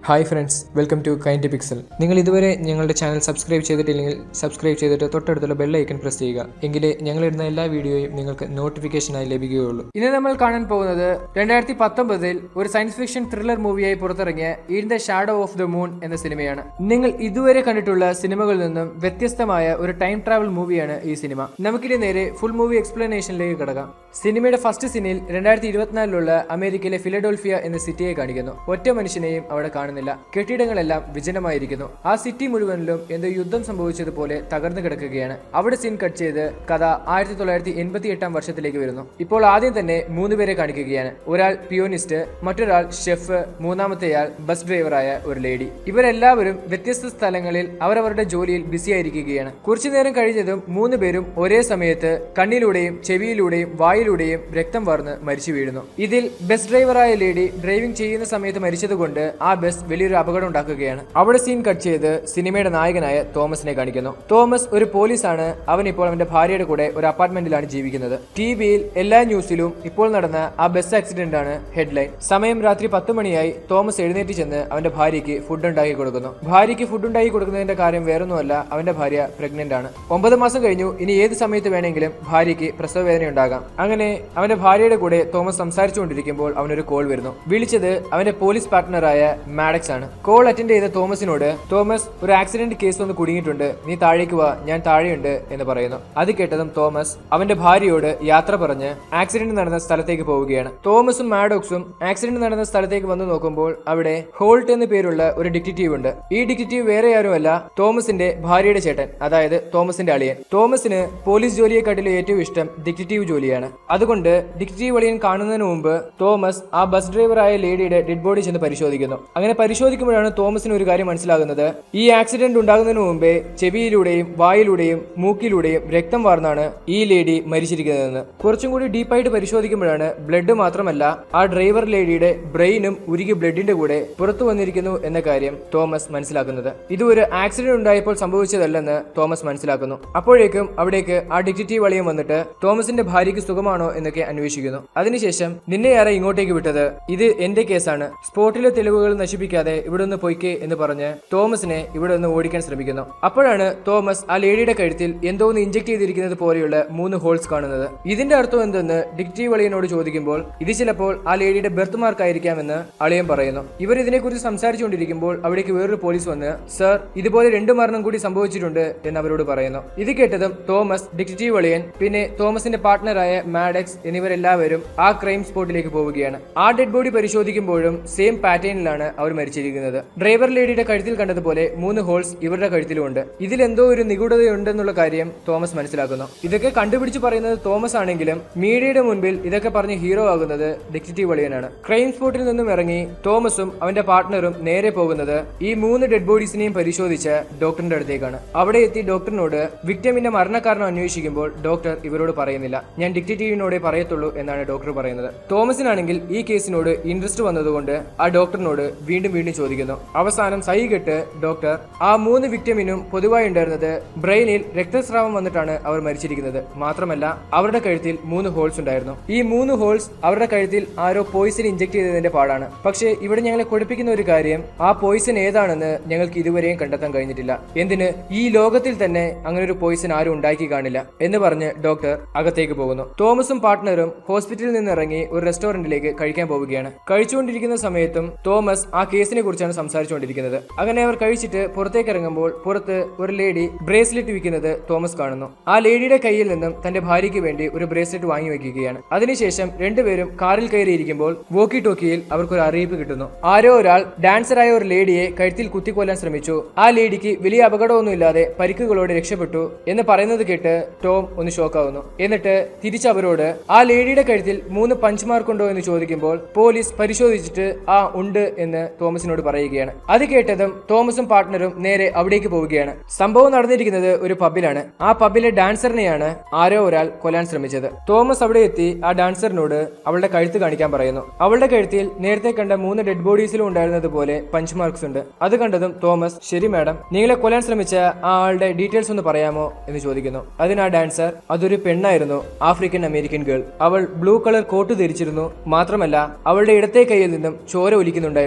hi friends welcome to kind pixel നിങ്ങൾ ഇതുവരെ ഞങ്ങളുടെ ചാനൽ സബ്സ്ക്രൈബ് ചെയ്തിട്ടില്ലെങ്കിൽ സബ്സ്ക്രൈബ് ചെയ്തിട്ട് തൊട്ടടുത്തുള്ള ബെൽ ഐക്കൺ പ്രസ് ചെയ്യുക എങ്കിലേ ഞങ്ങളിടുന്ന എല്ലാ വീഡിയോയും നിങ്ങൾക്ക് നോട്ടിഫിക്കേഷനായി ലഭിക്കുകയുള്ളൂ ഇന്ന് നമ്മൾ കാണാൻ പോകുന്നത് രണ്ടായിരത്തി പത്തൊമ്പതിൽ ഒരു സയൻസ് ഫിക്ഷൻ ത്രില്ലർ മൂവിയായി പുറത്തിറങ്ങിയ in the shadow of the moon എന്ന സിനിമയാണ് നിങ്ങൾ ഇതുവരെ കണ്ടിട്ടുള്ള സിനിമകളിൽ നിന്നും വ്യത്യസ്തമായ ഒരു ടൈം ട്രാവൽ മൂവിയാണ് ഈ സിനിമ നമുക്കിനി നേരെ ഫുൾ മൂവി എക്സ്പ്ലനേഷനിലേക്ക് കടക്കാം സിനിമയുടെ ഫസ്റ്റ് സീനിൽ രണ്ടായിരത്തി ഇരുപത്തിനാലിലുള്ള അമേരിക്കയിലെ ഫിലഡോൾഫിയ എന്ന സിറ്റിയെ കാണിക്കുന്നു ഒറ്റ മനുഷ്യനെയും അവിടെ കാണുന്നില്ല കെട്ടിടങ്ങളെല്ലാം വിജനമായിരിക്കുന്നു ആ സിറ്റി മുഴുവനിലും എന്തോ യുദ്ധം സംഭവിച്ചതുപോലെ തകർന്നു കിടക്കുകയാണ് അവിടെ സീൻ കട്ട് ചെയ്ത് കഥ ആയിരത്തി തൊള്ളായിരത്തി എൺപത്തി എട്ടാം വർഷത്തിലേക്ക് വരുന്നു ഇപ്പോൾ ആദ്യം തന്നെ മൂന്ന് പേരെ കാണിക്കുകയാണ് ഒരാൾ പിയോണിസ്റ്റ് മറ്റൊരാൾ ഷെഫ് മൂന്നാമത്തെയാൾ ബസ് ഡ്രൈവറായ ഒരു ലേഡി ഇവരെല്ലാവരും വ്യത്യസ്ത സ്ഥലങ്ങളിൽ അവരവരുടെ ജോലിയിൽ ബിസി ആയിരിക്കുകയാണ് കുറച്ചു നേരം കഴിഞ്ഞതും മൂന്ന് പേരും ഒരേ സമയത്ത് കണ്ണിലൂടെയും ചെവിയിലൂടെയും വായിലൂടെയും രക്തം വാർന്ന് മരിച്ചു വീഴുന്നു ഇതിൽ ബസ് ഡ്രൈവറായ ലേഡി ഡ്രൈവിംഗ് ചെയ്യുന്ന സമയത്ത് മരിച്ചതുകൊണ്ട് ആ ബസ് വലിയൊരു അപകടം ഉണ്ടാക്കുകയാണ് അവിടെ സീൻ കട്ട് ചെയ്ത് സിനിമയുടെ നായകനായ തോമസിനെ കാണിക്കുന്നു തോമസ് ഒരു പോലീസാണ് അവൻ ഇപ്പോൾ അവന്റെ ഭാര്യയുടെ കൂടെ ഒരു അപ്പാർട്ട്മെന്റിലാണ് ജീവിക്കുന്നത് ടി വിയിൽ എല്ലാ ന്യൂസിലും ഇപ്പോൾ നടന്ന ആ ബസ് ആക്സിഡന്റ് ആണ് ഹെഡ്ലൈൻ സമയം രാത്രി പത്ത് മണിയായി തോമസ് എഴുന്നേറ്റ് ചെന്ന് അവന്റെ ഭാര്യയ്ക്ക് ഫുഡ് ഉണ്ടാക്കി കൊടുക്കുന്നു ഭാര്യയ്ക്ക് ഫുഡ് ഉണ്ടാക്കി കൊടുക്കുന്നതിന്റെ കാര്യം വേറൊന്നുമല്ല അവന്റെ ഭാര്യ പ്രഗ്നന്റ് ആണ് ഒമ്പത് മാസം കഴിഞ്ഞു ഇനി ഏത് സമയത്ത് വേണമെങ്കിലും ഭാര്യയ്ക്ക് പ്രസവ വേദന ഉണ്ടാകാം അങ്ങനെ അവന്റെ ഭാര്യയുടെ കൂടെ തോമസ് സംസാരിച്ചുകൊണ്ടിരിക്കുമ്പോൾ അവനൊരു കോൾ വരുന്നു വിളിച്ചത് അവന്റെ പോലീസ് പാർട്ട്ണറായ മാഡക്സ് ആണ് കോൾ അറ്റൻഡ് ചെയ്ത തോമസിനോട് തോമസ് ഒരു ആക്സിഡന്റ് കേസ് ഒന്ന് കുടുങ്ങിയിട്ടുണ്ട് നീ താഴേക്ക് വാ ഞാൻ താഴെയുണ്ട് എന്ന് പറയുന്നു അത് കേട്ടതും തോമസ് അവന്റെ ഭാര്യയോട് യാത്ര പറഞ്ഞ് ആക്സിഡന്റ് നടന്ന സ്ഥലത്തേക്ക് പോവുകയാണ് തോമസും മാഡോക്സും ആക്സിഡന്റ് നടന്ന സ്ഥലത്തേക്ക് വന്നു നോക്കുമ്പോൾ അവിടെ ഹോൾട്ട് എന്ന് പേരുള്ള ഒരു ഡിറ്റക്റ്റീവ് ഉണ്ട് ഈ ഡിറ്റക്റ്റീവ് വേറെ ആരുമല്ല തോമസിന്റെ ഭാര്യയുടെ ചേട്ടൻ അതായത് തോമസിന്റെ അളിയൻ തോമസിന് പോലീസ് ജോലിയെക്കാട്ടിലും ഏറ്റവും ഇഷ്ടം ഡിറ്റക്റ്റീവ് ജോലിയാണ് അതുകൊണ്ട് ഡിറ്റക്റ്റീവ് അളിയൻ കാണുന്നതിന് മുമ്പ് തോമസ് ആ ബസ് ഡ്രൈവറായ ലേഡിയുടെ ഡെഡ് ബോഡി ചെന്ന് പരിശോധിക്കുന്നു അങ്ങനെ പരിശോധിക്കുമ്പോഴാണ് തോമസിന് ഒരു കാര്യം മനസ്സിലാകുന്നത് ഈ ആക്സിഡന്റ് ഉണ്ടാകുന്നതിന് മുമ്പേ ചെവിയിലൂടെയും വായിലൂടെയും മൂക്കിലൂടെയും രക്തം വാർന്നാണ് ഈ ലേഡി മരിച്ചിരിക്കുന്നതെന്ന് കുറച്ചും കൂടി ഡീപ്പായിട്ട് പരിശോധിക്കുമ്പോഴാണ് ബ്ലഡ് മാത്രമല്ല ആ ഡ്രൈവർ ലേഡിയുടെ ബ്രെയിനും ഉരുകി ബ്ലഡിന്റെ കൂടെ പുറത്തു വന്നിരിക്കുന്നു എന്ന കാര്യം തോമസ് മനസ്സിലാക്കുന്നത് ഇത് ഒരു ആക്സിഡന്റ് ഉണ്ടായപ്പോൾ സംഭവിച്ചതല്ലെന്ന് തോമസ് മനസ്സിലാക്കുന്നു അപ്പോഴേക്കും അവിടേക്ക് ആ ഡിറ്റക്റ്റീവ് അളിയൻ വന്നിട്ട് തോമസിന്റെ ഭാര്യയ്ക്ക് സുഖമാണോ എന്നൊക്കെ അന്വേഷിക്കുന്നു അതിനുശേഷം നിന്നെ ആരെ ഇങ്ങോട്ടേക്ക് വിട്ടത് ഇത് എന്റെ കേസാണ് സ്പോട്ടിലെ തെളിവുകൾ നശിപ്പിക്കാതെ ഇവിടെ നിന്ന് പൊയ്ക്കേ എന്ന് പറഞ്ഞ് തോമസിനെ ഇവിടെ നിന്ന് ഓടിക്കാൻ ശ്രമിക്കുന്നു അപ്പോഴാണ് തോമസ് ആ ലേഡിയുടെ കഴുത്തിൽ എന്തോ ഒന്ന് ഇഞ്ചക്ട് ചെയ്തിരിക്കുന്നത് പോലെയുള്ള മൂന്ന് ഹോൾസ് കാണുന്നത് ഇതിന്റെ അർത്ഥം എന്തെന്ന് ഡിക്റ്റീവ് അളിയനോട് ചോദിക്കുമ്പോൾ ഇത് ചിലപ്പോൾ ആ ലേഡിയുടെ ബെർത്ത് മാർക്ക് ആയിരിക്കാമെന്ന് അളിയൻ പറയുന്നു ഇവർ ഇതിനെക്കുറിച്ച് സംസാരിച്ചുകൊണ്ടിരിക്കുമ്പോൾ അവിടേക്ക് വേറൊരു പോലീസ് വന്ന് സർ ഇതുപോലെ രണ്ട് മരണം കൂടി സംഭവിച്ചിട്ടുണ്ട് എന്ന് അവരോട് പറയുന്നു ഇത് കേട്ടതും തോമസ് ഡിക്റ്റീവ് അളിയൻ പിന്നെ തോമസിന്റെ പാർട്ട്ണറായ മാഡക്സ് എന്നിവരെല്ലാവരും ആ ക്രൈം സ്പോട്ടിലേക്ക് പോവുകയാണ് ആ ഡെഡ് ബോഡി പരിശോധിക്കുമ്പോഴും സെയിം പാറ്റേണിലാണ് അവർ മരിച്ചിരിക്കുന്നത് ഡ്രൈവർ ലേഡിയുടെ കഴുത്തിൽ കണ്ടതുപോലെ മൂന്ന് ഹോൾസ് ഇവരുടെ കഴുത്തിലുമുണ്ട് ഇതിലെന്തോ ഒരു നിഗൂഢതയുണ്ടെന്നുള്ള കാര്യം തോമസ് മനസ്സിലാക്കുന്നു ഇതൊക്കെ കണ്ടുപിടിച്ച് പറയുന്നത് തോമസ് ആണെങ്കിലും മീഡിയയുടെ മുൻപിൽ ഇതൊക്കെ പറഞ്ഞ് ഹീറോ ആകുന്നത് ഡിക്റ്റീവ് വളിയനാണ് ക്രൈം സ്പോട്ടിൽ നിന്നും ഇറങ്ങി തോമസും അവന്റെ പാർട്ട്ണറും നേരെ പോകുന്നത് ഈ മൂന്ന് ഡെഡ് ബോഡീസിനെയും പരിശോധിച്ച ഡോക്ടറിന്റെ അടുത്തേക്കാണ് അവിടെ എത്തി ഡോക്ടറിനോട് വിക്ടമിന്റെ മരണകാരണം അന്വേഷിക്കുമ്പോൾ ഡോക്ടർ ഇവരോട് പറയുന്നില്ല ഞാൻ ഡിക്റ്റേറ്റീവിനോടെ പറയത്തുള്ളൂ എന്നാണ് ഡോക്ടർ പറയുന്നത് തോമസിനാണെങ്കിൽ ഈ കേസിനോട് ഇൻട്രസ്റ്റ് വന്നതുകൊണ്ട് ആ ഡോക്ടറിനോട് വീണ്ടും വീണ്ടും ചോദിക്കുന്നു അവസാനം സൈ കെട്ട് ഡോക്ടർ ആ മൂന്ന് വിക്ടമിനും പൊതുവായി ഉണ്ടായിരുന്നത് ബ്രെയിനിൽ രക്തസ്രാവം വന്നിട്ടാണ് അവർ മരിച്ചിരിക്കുന്നത് മാത്രമല്ല അവരുടെ കഴുത്തിൽ മൂന്ന് ഹോൾസ് ഉണ്ടായിരുന്നു ഈ മൂന്ന് ഹോൾസ് അവരുടെ കഴുത്തിൽ ആരോ പോയിസൺ ഇഞ്ചക്ട് ചെയ്തതിന്റെ പാടാണ് പക്ഷേ ഇവിടെ ഞങ്ങളെ കുഴപ്പിക്കുന്ന ഒരു കാര്യം ആ പോയിസൺ ഏതാണെന്ന് ഞങ്ങൾക്ക് ഇതുവരെയും കണ്ടെത്താൻ കഴിഞ്ഞിട്ടില്ല എന്തിന് ഈ ലോകത്തിൽ തന്നെ അങ്ങനെ ഒരു പോയിസൺ ആരും ഉണ്ടാക്കി കാണില്ല എന്ന് പറഞ്ഞ് ഡോക്ടർ അകത്തേക്ക് പോകുന്നു തോമസും പാർട്ട്ണറും ഹോസ്പിറ്റലിൽ നിന്ന് ഇറങ്ങി ഒരു റെസ്റ്റോറന്റിലേക്ക് കഴിക്കാൻ പോവുകയാണ് കഴിച്ചുകൊണ്ടിരിക്കുന്ന സമയത്തും തോമസ് ആ കേസിനെ കുറിച്ചാണ് സംസാരിച്ചുകൊണ്ടിരിക്കുന്നത് അങ്ങനെ അവർ കഴിച്ചിട്ട് പുറത്തേക്ക് ഇറങ്ങുമ്പോൾ പുറത്ത് ഒരു ലേഡി ബ്രേസ്ലെറ്റ് വിൽക്കുന്നത് തോമസ് കാണുന്നു ആ ലേഡിയുടെ കയ്യിൽ നിന്നും തന്റെ ഭാര്യയ്ക്ക് വേണ്ടി ഒരു ബ്രേസ്ലെറ്റ് വാങ്ങി വെക്കുകയാണ് അതിനുശേഷം രണ്ടുപേരും കാറിൽ കയറിയിരിക്കുമ്പോൾ വോക്കി ടോക്കിയിൽ അവർക്ക് ഒരു അറിയിപ്പ് കിട്ടുന്നു ആരോ ഒരാൾ ഡാൻസറായ ഒരു ലേഡിയെ കഴുത്തിൽ കുത്തിക്കൊല്ലാൻ ശ്രമിച്ചു ആ ലേഡിക്ക് വലിയ അപകടമൊന്നുമില്ലാതെ പരിക്കുകളോടെ രക്ഷപ്പെട്ടു എന്ന് പറയുന്നത് കേട്ട് ടോം ഒന്ന് ഷോക്കാവുന്നു എന്നിട്ട് തിരിച്ച് അവരോട് ആ ലേഡിയുടെ കഴുത്തിൽ മൂന്ന് പഞ്ച് മാർക്ക് ഉണ്ടോ എന്ന് ചോദിക്കുമ്പോൾ പോലീസ് പരിശോധിച്ചിട്ട് ആ ഉണ്ട് എന്ന് തോമസിനോട് പറയുകയാണ് അത് കേട്ടതും തോമസും പാർട്ട്ണറും നേരെ അവിടേക്ക് പോവുകയാണ് സംഭവം നടന്നിരിക്കുന്നത് ഒരു പബ്ബിലാണ് ആ പബ്ബിലെ ഡാൻസറിനെയാണ് ആരോ ഒരാൾ കൊല്ലാൻ ശ്രമിച്ചത് തോമസ് അവിടെ എത്തി ആ ഡാൻസറിനോട് അവളുടെ കഴുത്ത് കാണിക്കാൻ പറയുന്നു അവളുടെ കഴുത്തിൽ നേരത്തെ കണ്ട മൂന്ന് ഡെഡ് ബോഡീസിലും ഉണ്ടായിരുന്നത് പോലെ പഞ്ച് മാർക്സ് ഉണ്ട് അത് കണ്ടതും തോമസ് ശരി മാഡം നിങ്ങളെ കൊല്ലാൻ ശ്രമിച്ച ആ ആളുടെ ഡീറ്റെയിൽസ് ഒന്ന് പറയാമോ എന്ന് ചോദിക്കുന്നു അതിന് ആ ഡാൻസർ അതൊരു പെണ്ണായിരുന്നു ആഫ്രിക്കൻ അമേരിക്കൻ ഗേൾ അവൾ ബ്ലൂ കളർ കോട്ട് ധരിച്ചിരുന്നു മാത്രമല്ല അവളുടെ ഇടത്തെ കൈയിൽ നിന്നും ചോര ഒലിക്കുന്നുണ്ടായിരുന്നു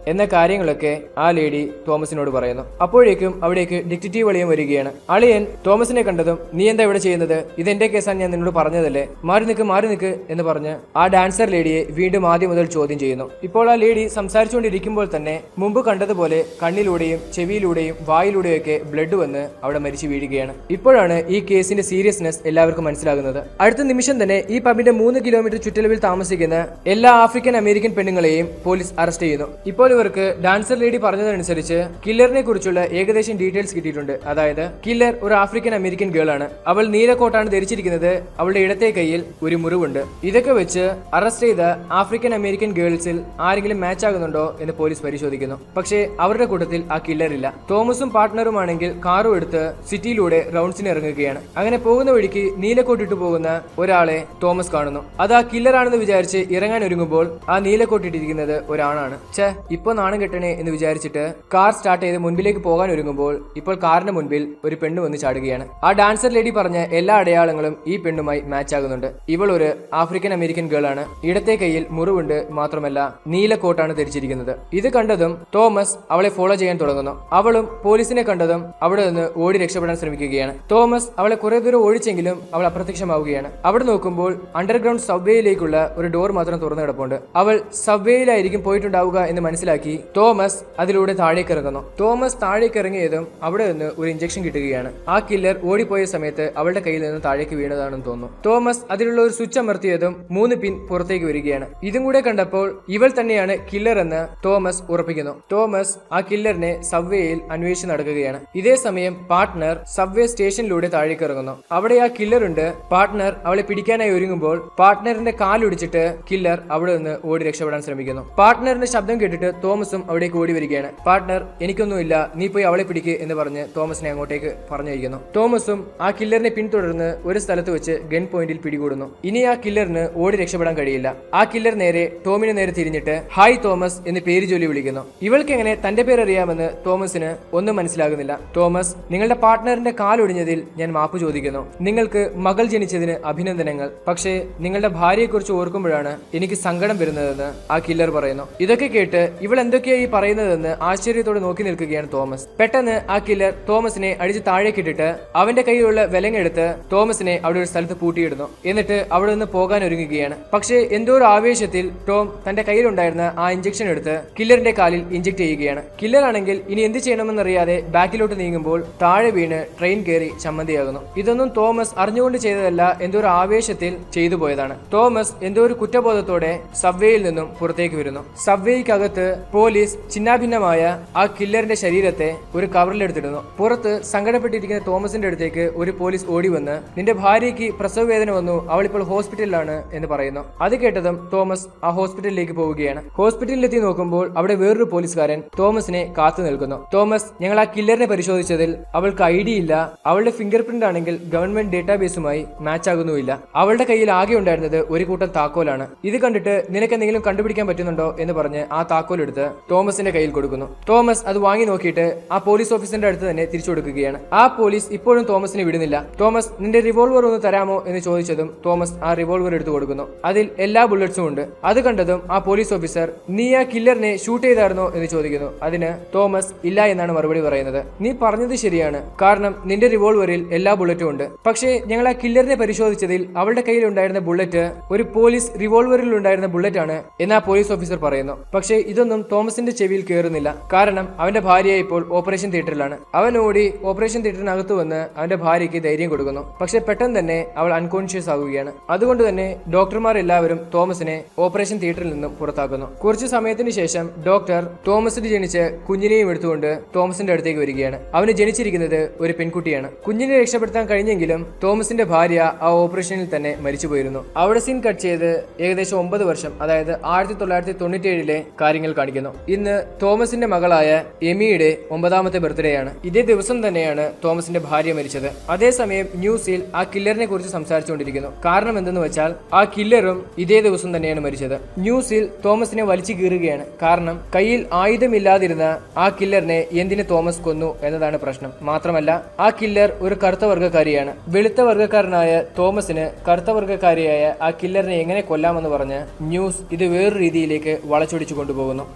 എന്ന കാര്യങ്ങളൊക്കെ ആ ലേഡി തോമസിനോട് പറയുന്നു അപ്പോഴേക്കും അവിടേക്ക് ഡിറ്റക്റ്റീവ് അളിയൻ വരികയാണ് അളിയൻ തോമസിനെ കണ്ടതും നീ എന്താ ഇവിടെ ചെയ്യുന്നത് ഇത് എന്റെ കേസാണ് ഞാൻ നിന്നോട് പറഞ്ഞതല്ലേ മാറി നിൽക്ക് മാറി നിൽക്ക് എന്ന് പറഞ്ഞ് ആ ഡാൻസർ ലേഡിയെ വീണ്ടും ആദ്യം മുതൽ ചോദ്യം ചെയ്യുന്നു ഇപ്പോൾ ആ ലേഡി സംസാരിച്ചുകൊണ്ടിരിക്കുമ്പോൾ തന്നെ മുമ്പ് കണ്ടതുപോലെ കണ്ണിലൂടെയും ചെവിയിലൂടെയും വായിലൂടെയൊക്കെ ബ്ലഡ് വന്ന് അവിടെ മരിച്ചു വീഴുകയാണ് ഇപ്പോഴാണ് ഈ കേസിന്റെ സീരിയസ്നെസ് എല്ലാവർക്കും മനസ്സിലാകുന്നത് അടുത്ത നിമിഷം തന്നെ ഈ പബിന്റെ മൂന്ന് കിലോമീറ്റർ ചുറ്റളവിൽ താമസിക്കുന്ന എല്ലാ ആഫ്രിക്കൻ അമേരിക്കൻ പെണ്ണുങ്ങളെയും പോലീസ് അറസ്റ്റ് ചെയ്യുന്നു ഇപ്പോൾ ഇവർക്ക് ഡാൻസർ ലേഡി പറഞ്ഞതനുസരിച്ച് കില്ലറിനെ കുറിച്ചുള്ള ഏകദേശം ഡീറ്റെയിൽസ് കിട്ടിയിട്ടുണ്ട് അതായത് കില്ലർ ഒരു ആഫ്രിക്കൻ അമേരിക്കൻ ഗേൾ ആണ് അവൾ നീലക്കോട്ടാണ് ധരിച്ചിരിക്കുന്നത് അവളുടെ ഇടത്തെ കൈയിൽ ഒരു മുറിവുണ്ട് ഇതൊക്കെ വെച്ച് അറസ്റ്റ് ചെയ്ത ആഫ്രിക്കൻ അമേരിക്കൻ ഗേൾസിൽ ആരെങ്കിലും മാച്ച് ആകുന്നുണ്ടോ എന്ന് പോലീസ് പരിശോധിക്കുന്നു പക്ഷേ അവരുടെ കൂട്ടത്തിൽ ആ കില്ലർ ഇല്ല തോമസും പാർട്ട്ണറുമാണെങ്കിൽ കാറും എടുത്ത് സിറ്റിയിലൂടെ റൗണ്ട്സിന് ഇറങ്ങുകയാണ് അങ്ങനെ പോകുന്ന വഴിക്ക് നീലക്കോട്ടിട്ട് പോകുന്ന ഒരാളെ തോമസ് കാണുന്നു അത് ആ കില്ലറാണെന്ന് വിചാരിച്ച് ഇറങ്ങാൻ ഒരുങ്ങുമ്പോൾ ആ നീലക്കോട്ടിട്ടിരിക്കുന്നത് ഒരാണാണ് ഛേ ഇപ്പൊ നാണം കെട്ടണേ എന്ന് വിചാരിച്ചിട്ട് കാർ സ്റ്റാർട്ട് ചെയ്ത് മുൻപിലേക്ക് പോകാൻ ഒരുങ്ങുമ്പോൾ ഇപ്പോൾ കാറിന് മുൻപിൽ ഒരു പെണ്ണ് വന്ന് ചാടുകയാണ് ആ ഡാൻസർ ലേഡി പറഞ്ഞ എല്ലാ അടയാളങ്ങളും ഈ പെണ്ണുമായി മാച്ച് ആകുന്നുണ്ട് ഇവൾ ഒരു ആഫ്രിക്കൻ അമേരിക്കൻ ഗേൾ ആണ് ഇടത്തെ കൈയിൽ മുറിവുണ്ട് മാത്രമല്ല നീല കോട്ടാണ് ധരിച്ചിരിക്കുന്നത് ഇത് കണ്ടതും തോമസ് അവളെ ഫോളോ ചെയ്യാൻ തുടങ്ങുന്നു അവളും പോലീസിനെ കണ്ടതും അവിടെ നിന്ന് ഓടി രക്ഷപ്പെടാൻ ശ്രമിക്കുകയാണ് തോമസ് അവളെ കുറെ ദൂരം ഓടിച്ചെങ്കിലും അവൾ അപ്രത്യക്ഷമാവുകയാണ് അവിടെ നോക്കുമ്പോൾ അണ്ടർഗ്രൗണ്ട് സബ്വേയിലേക്കുള്ള ഒരു ഡോർ മാത്രം തുറന്നു കിടപ്പുണ്ട് അവൾ സബ്വേയിലായിരിക്കും പോയിട്ടുണ്ടാവുക എന്ന് മനസ്സിലാക്കി തോമസ് അതിലൂടെ താഴേക്ക് ഇറങ്ങുന്നു തോമസ് താഴേക്ക് ഇറങ്ങിയതും അവിടെ നിന്ന് ഒരു ഇഞ്ചക്ഷൻ കിട്ടുകയാണ് ആ കില്ലർ ഓടിപ്പോയ സമയത്ത് അവളുടെ കയ്യിൽ നിന്ന് താഴേക്ക് വീണതാണെന്ന് തോന്നുന്നു തോമസ് അതിലുള്ള ഒരു സ്വിച്ച് അമർത്തിയതും മൂന്ന് പിൻ പുറത്തേക്ക് വരികയാണ് ഇതും കൂടെ കണ്ടപ്പോൾ ഇവൾ തന്നെയാണ് കില്ലർ എന്ന് തോമസ് ഉറപ്പിക്കുന്നു തോമസ് ആ കില്ലറിനെ സബ്വേയിൽ അന്വേഷിച്ച് നടക്കുകയാണ് ഇതേ സമയം പാർട്ട്ണർ സബ്വേ സ്റ്റേഷനിലൂടെ താഴേക്ക് ഇറങ്ങുന്നു അവിടെ ആ കില്ലർ ഉണ്ട് പാർട്ട്ണർ അവളെ പിടിക്കാനായി ഒരുങ്ങുമ്പോൾ പാർട്ട്ണറിന്റെ കാലൊടിച്ചിട്ട് കില്ലർ അവിടെ നിന്ന് ഓടി രക്ഷപ്പെടാൻ ശ്രമിക്കുന്നു പാർട്ട്ണറിന്റെ ശബ്ദം കേട്ടിട്ട് തോമസും അവിടേക്ക് ഓടി വരികയാണ് പാർട്ട്ണർ എനിക്കൊന്നുമില്ല നീ പോയി അവളെ പിടിക്ക് എന്ന് പറഞ്ഞ് തോമസിനെ അങ്ങോട്ടേക്ക് പറഞ്ഞയക്കുന്നു തോമസും ആ കില്ലറിനെ പിന്തുടർന്ന് ഒരു സ്ഥലത്ത് വെച്ച് ഗൺ പോയിന്റിൽ പിടികൂടുന്നു ഇനി ആ കില്ലറിന് ഓടി രക്ഷപ്പെടാൻ കഴിയില്ല ആ കില്ലർ നേരെ ടോമിന് നേരെ തിരിഞ്ഞിട്ട് ഹായ് തോമസ് എന്ന് പേര് ചൊല്ലി വിളിക്കുന്നു ഇവൾക്ക് എങ്ങനെ തന്റെ പേര് അറിയാമെന്ന് തോമസിന് ഒന്നും മനസ്സിലാകുന്നില്ല തോമസ് നിങ്ങളുടെ പാർട്ട്ണറിന്റെ കാലൊടിഞ്ഞതിൽ ഞാൻ മാപ്പ് ചോദിക്കുന്നു നിങ്ങൾക്ക് മകൾ ജനിച്ചതിന് അഭിനന്ദനങ്ങൾ പക്ഷേ നിങ്ങളുടെ ഭാര്യയെക്കുറിച്ച് ഓർക്കുമ്പോഴാണ് എനിക്ക് സങ്കടം വരുന്നതെന്ന് ആ കില്ലർ പറയുന്നു ഇതൊക്കെ കേട്ട് ഇവൾ എന്തൊക്കെയാ ഈ പറയുന്നതെന്ന് ആശ്ചര്യത്തോടെ നോക്കി നിൽക്കുകയാണ് തോമസ് പെട്ടെന്ന് ആ കില്ലർ തോമസിനെ അടിച്ച് താഴേക്കിട്ടിട്ട് അവന്റെ കയ്യിലുള്ള വിലങ്ങെടുത്ത് തോമസിനെ അവിടെ ഒരു സ്ഥലത്ത് പൂട്ടിയിടുന്നു എന്നിട്ട് അവിടെ നിന്ന് പോകാൻ ഒരുങ്ങുകയാണ് പക്ഷേ എന്തോ ഒരു ആവേശത്തിൽ ടോം തന്റെ കയ്യിലുണ്ടായിരുന്ന ആ ഇഞ്ചക്ഷൻ എടുത്ത് കില്ലറിന്റെ കാലിൽ ഇഞ്ചക്ട് ചെയ്യുകയാണ് കില്ലർ ആണെങ്കിൽ ഇനി എന്ത് ചെയ്യണമെന്നറിയാതെ ബാക്കിലോട്ട് നീങ്ങുമ്പോൾ താഴെ വീണ് ട്രെയിൻ കയറി ചമ്മന്തിയാകുന്നു ഇതൊന്നും തോമസ് അറിഞ്ഞുകൊണ്ട് ചെയ്തതല്ല എന്തോ ഒരു ആവേശത്തിൽ ചെയ്തു പോയതാണ് തോമസ് എന്തോ ഒരു കുറ്റബോധത്തോടെ സബ്വേയിൽ നിന്നും പുറത്തേക്ക് വരുന്നു സബ്വേയ്ക്കകത്ത് പോലീസ് ചിന്നാഭിന്നമായ ആ കില്ലറിന്റെ ശരീരത്തെ ഒരു കവറിലെടുത്തിടുന്നു പുറത്ത് സങ്കടപ്പെട്ടിരിക്കുന്ന തോമസിന്റെ അടുത്തേക്ക് ഒരു പോലീസ് ഓടി വന്ന് നിന്റെ ഭാര്യയ്ക്ക് പ്രസവ വേദന വന്നു അവൾ ഇപ്പോൾ ഹോസ്പിറ്റലിലാണ് എന്ന് പറയുന്നു അത് കേട്ടതും തോമസ് ആ ഹോസ്പിറ്റലിലേക്ക് പോവുകയാണ് ഹോസ്പിറ്റലിലെത്തി നോക്കുമ്പോൾ അവിടെ വേറൊരു പോലീസുകാരൻ തോമസിനെ കാത്തു നിൽക്കുന്നു തോമസ് ഞങ്ങൾ ആ കില്ലറിനെ പരിശോധിച്ചതിൽ അവൾക്ക് ഐ ഡി ഇല്ല അവളുടെ ഫിംഗർ പ്രിന്റ് ആണെങ്കിൽ ഗവൺമെന്റ് ഡേറ്റാബേസുമായി മാച്ച് ആകുന്നുമില്ല അവളുടെ കയ്യിൽ ആകെ ഉണ്ടായിരുന്നത് ഒരു കൂട്ടം താക്കോലാണ് ഇത് കണ്ടിട്ട് നിനക്ക് എന്തെങ്കിലും കണ്ടുപിടിക്കാൻ പറ്റുന്നുണ്ടോ എന്ന് പറഞ്ഞ് ആ താക്കോൽ എടുത്ത് തോമസിന്റെ കയ്യിൽ കൊടുക്കുന്നു തോമസ് അത് വാങ്ങി നോക്കിയിട്ട് ആ പോലീസ് ഓഫീസറിന്റെ അടുത്ത് തന്നെ തിരിച്ചു കൊടുക്കുകയാണ് ആ പോലീസ് ഇപ്പോഴും തോമസിനെ വിടുന്നില്ല തോമസ് നിന്റെ റിവോൾവർ ഒന്ന് തരാമോ എന്ന് ചോദിച്ചതും തോമസ് ആ റിവോൾവർ എടുത്തു കൊടുക്കുന്നു അതിൽ എല്ലാ ബുള്ളറ്റ്സും ഉണ്ട് അത് കണ്ടതും ആ പോലീസ് ഓഫീസർ നീ ആ കില്ലറിനെ ഷൂട്ട് ചെയ്തായിരുന്നോ എന്ന് ചോദിക്കുന്നു അതിന് തോമസ് ഇല്ല എന്നാണ് മറുപടി പറയുന്നത് നീ പറഞ്ഞത് ശരിയാണ് കാരണം നിന്റെ റിവോൾവറിൽ എല്ലാ ബുള്ളറ്റും ഉണ്ട് പക്ഷേ ഞങ്ങൾ ആ കില്ലറിനെ പരിശോധിച്ചതിൽ അവളുടെ കയ്യിൽ ഉണ്ടായിരുന്ന ബുള്ളറ്റ് ഒരു പോലീസ് റിവോൾവറിൽ ഉണ്ടായിരുന്ന ബുള്ളറ്റ് ആണ് എന്ന് ആ പോലീസ് ഓഫീസർ പറയുന്നു പക്ഷേ ഇതൊന്നും തോമസിന്റെ ചെവിയിൽ കയറുന്നില്ല കാരണം അവന്റെ ഭാര്യ ഇപ്പോൾ ഓപ്പറേഷൻ തിയേറ്ററിലാണ് അവൻ ഓടി ഓപ്പറേഷൻ തിയേറ്ററിനകത്ത് വന്ന് അവന്റെ ഭാര്യയ്ക്ക് ധൈര്യം കൊടുക്കുന്നു പക്ഷെ പെട്ടെന്ന് തന്നെ അവൾ അൺകോൺഷ്യസ് ആവുകയാണ് അതുകൊണ്ട് തന്നെ ഡോക്ടർമാർ എല്ലാവരും തോമസിനെ ഓപ്പറേഷൻ തിയേറ്ററിൽ നിന്നും പുറത്താക്കുന്നു കുറച്ചു സമയത്തിന് ശേഷം ഡോക്ടർ തോമസിന് ജനിച്ച കുഞ്ഞിനെയും എടുത്തുകൊണ്ട് തോമസിന്റെ അടുത്തേക്ക് വരികയാണ് അവന് ജനിച്ചിരിക്കുന്നത് ഒരു പെൺകുട്ടിയാണ് കുഞ്ഞിനെ രക്ഷപ്പെടുത്താൻ കഴിഞ്ഞെങ്കിലും തോമസിന്റെ ഭാര്യ ആ ഓപ്പറേഷനിൽ തന്നെ മരിച്ചുപോയിരുന്നു അവിടെ സീൻ കട്ട് ചെയ്ത് ഏകദേശം ഒമ്പത് വർഷം അതായത് ആയിരത്തി തൊള്ളായിരത്തി തൊണ്ണൂറ്റി ഏഴിലെ കാര്യങ്ങൾ കാണിക്കുന്നു ഇന്ന് തോമസിന്റെ മകളായ എമിയുടെ ഒമ്പതാമത്തെ ബർത്ത്ഡേ ആണ് ഇതേ ദിവസം തന്നെയാണ് തോമസിന്റെ ഭാര്യ മരിച്ചത് അതേസമയം ന്യൂസിൽ ആ കില്ലറിനെ കുറിച്ച് സംസാരിച്ചുകൊണ്ടിരിക്കുന്നു കാരണം എന്തെന്ന് വെച്ചാൽ ആ കില്ലറും ഇതേ ദിവസം തന്നെയാണ് മരിച്ചത് ന്യൂസിൽ തോമസിനെ വലിച്ചു കീറുകയാണ് കാരണം കയ്യിൽ ആയുധമില്ലാതിരുന്ന ആ കില്ലറിനെ എന്തിന് തോമസ് കൊന്നു എന്നതാണ് പ്രശ്നം മാത്രമല്ല ആ കില്ലർ ഒരു കറുത്ത വർഗ്ഗക്കാരിയാണ് വെളുത്ത വർഗ്ഗക്കാരനായ തോമസിന് കറുത്ത വർഗ്ഗക്കാരിയായ ആ കില്ലറിനെ എങ്ങനെ കൊല്ലാമെന്ന് പറഞ്ഞ് ന്യൂസ് ഇത് വേറൊരു രീതിയിലേക്ക് വളച്ചൊടിച്ചു കൊണ്ടുപോകുന്നു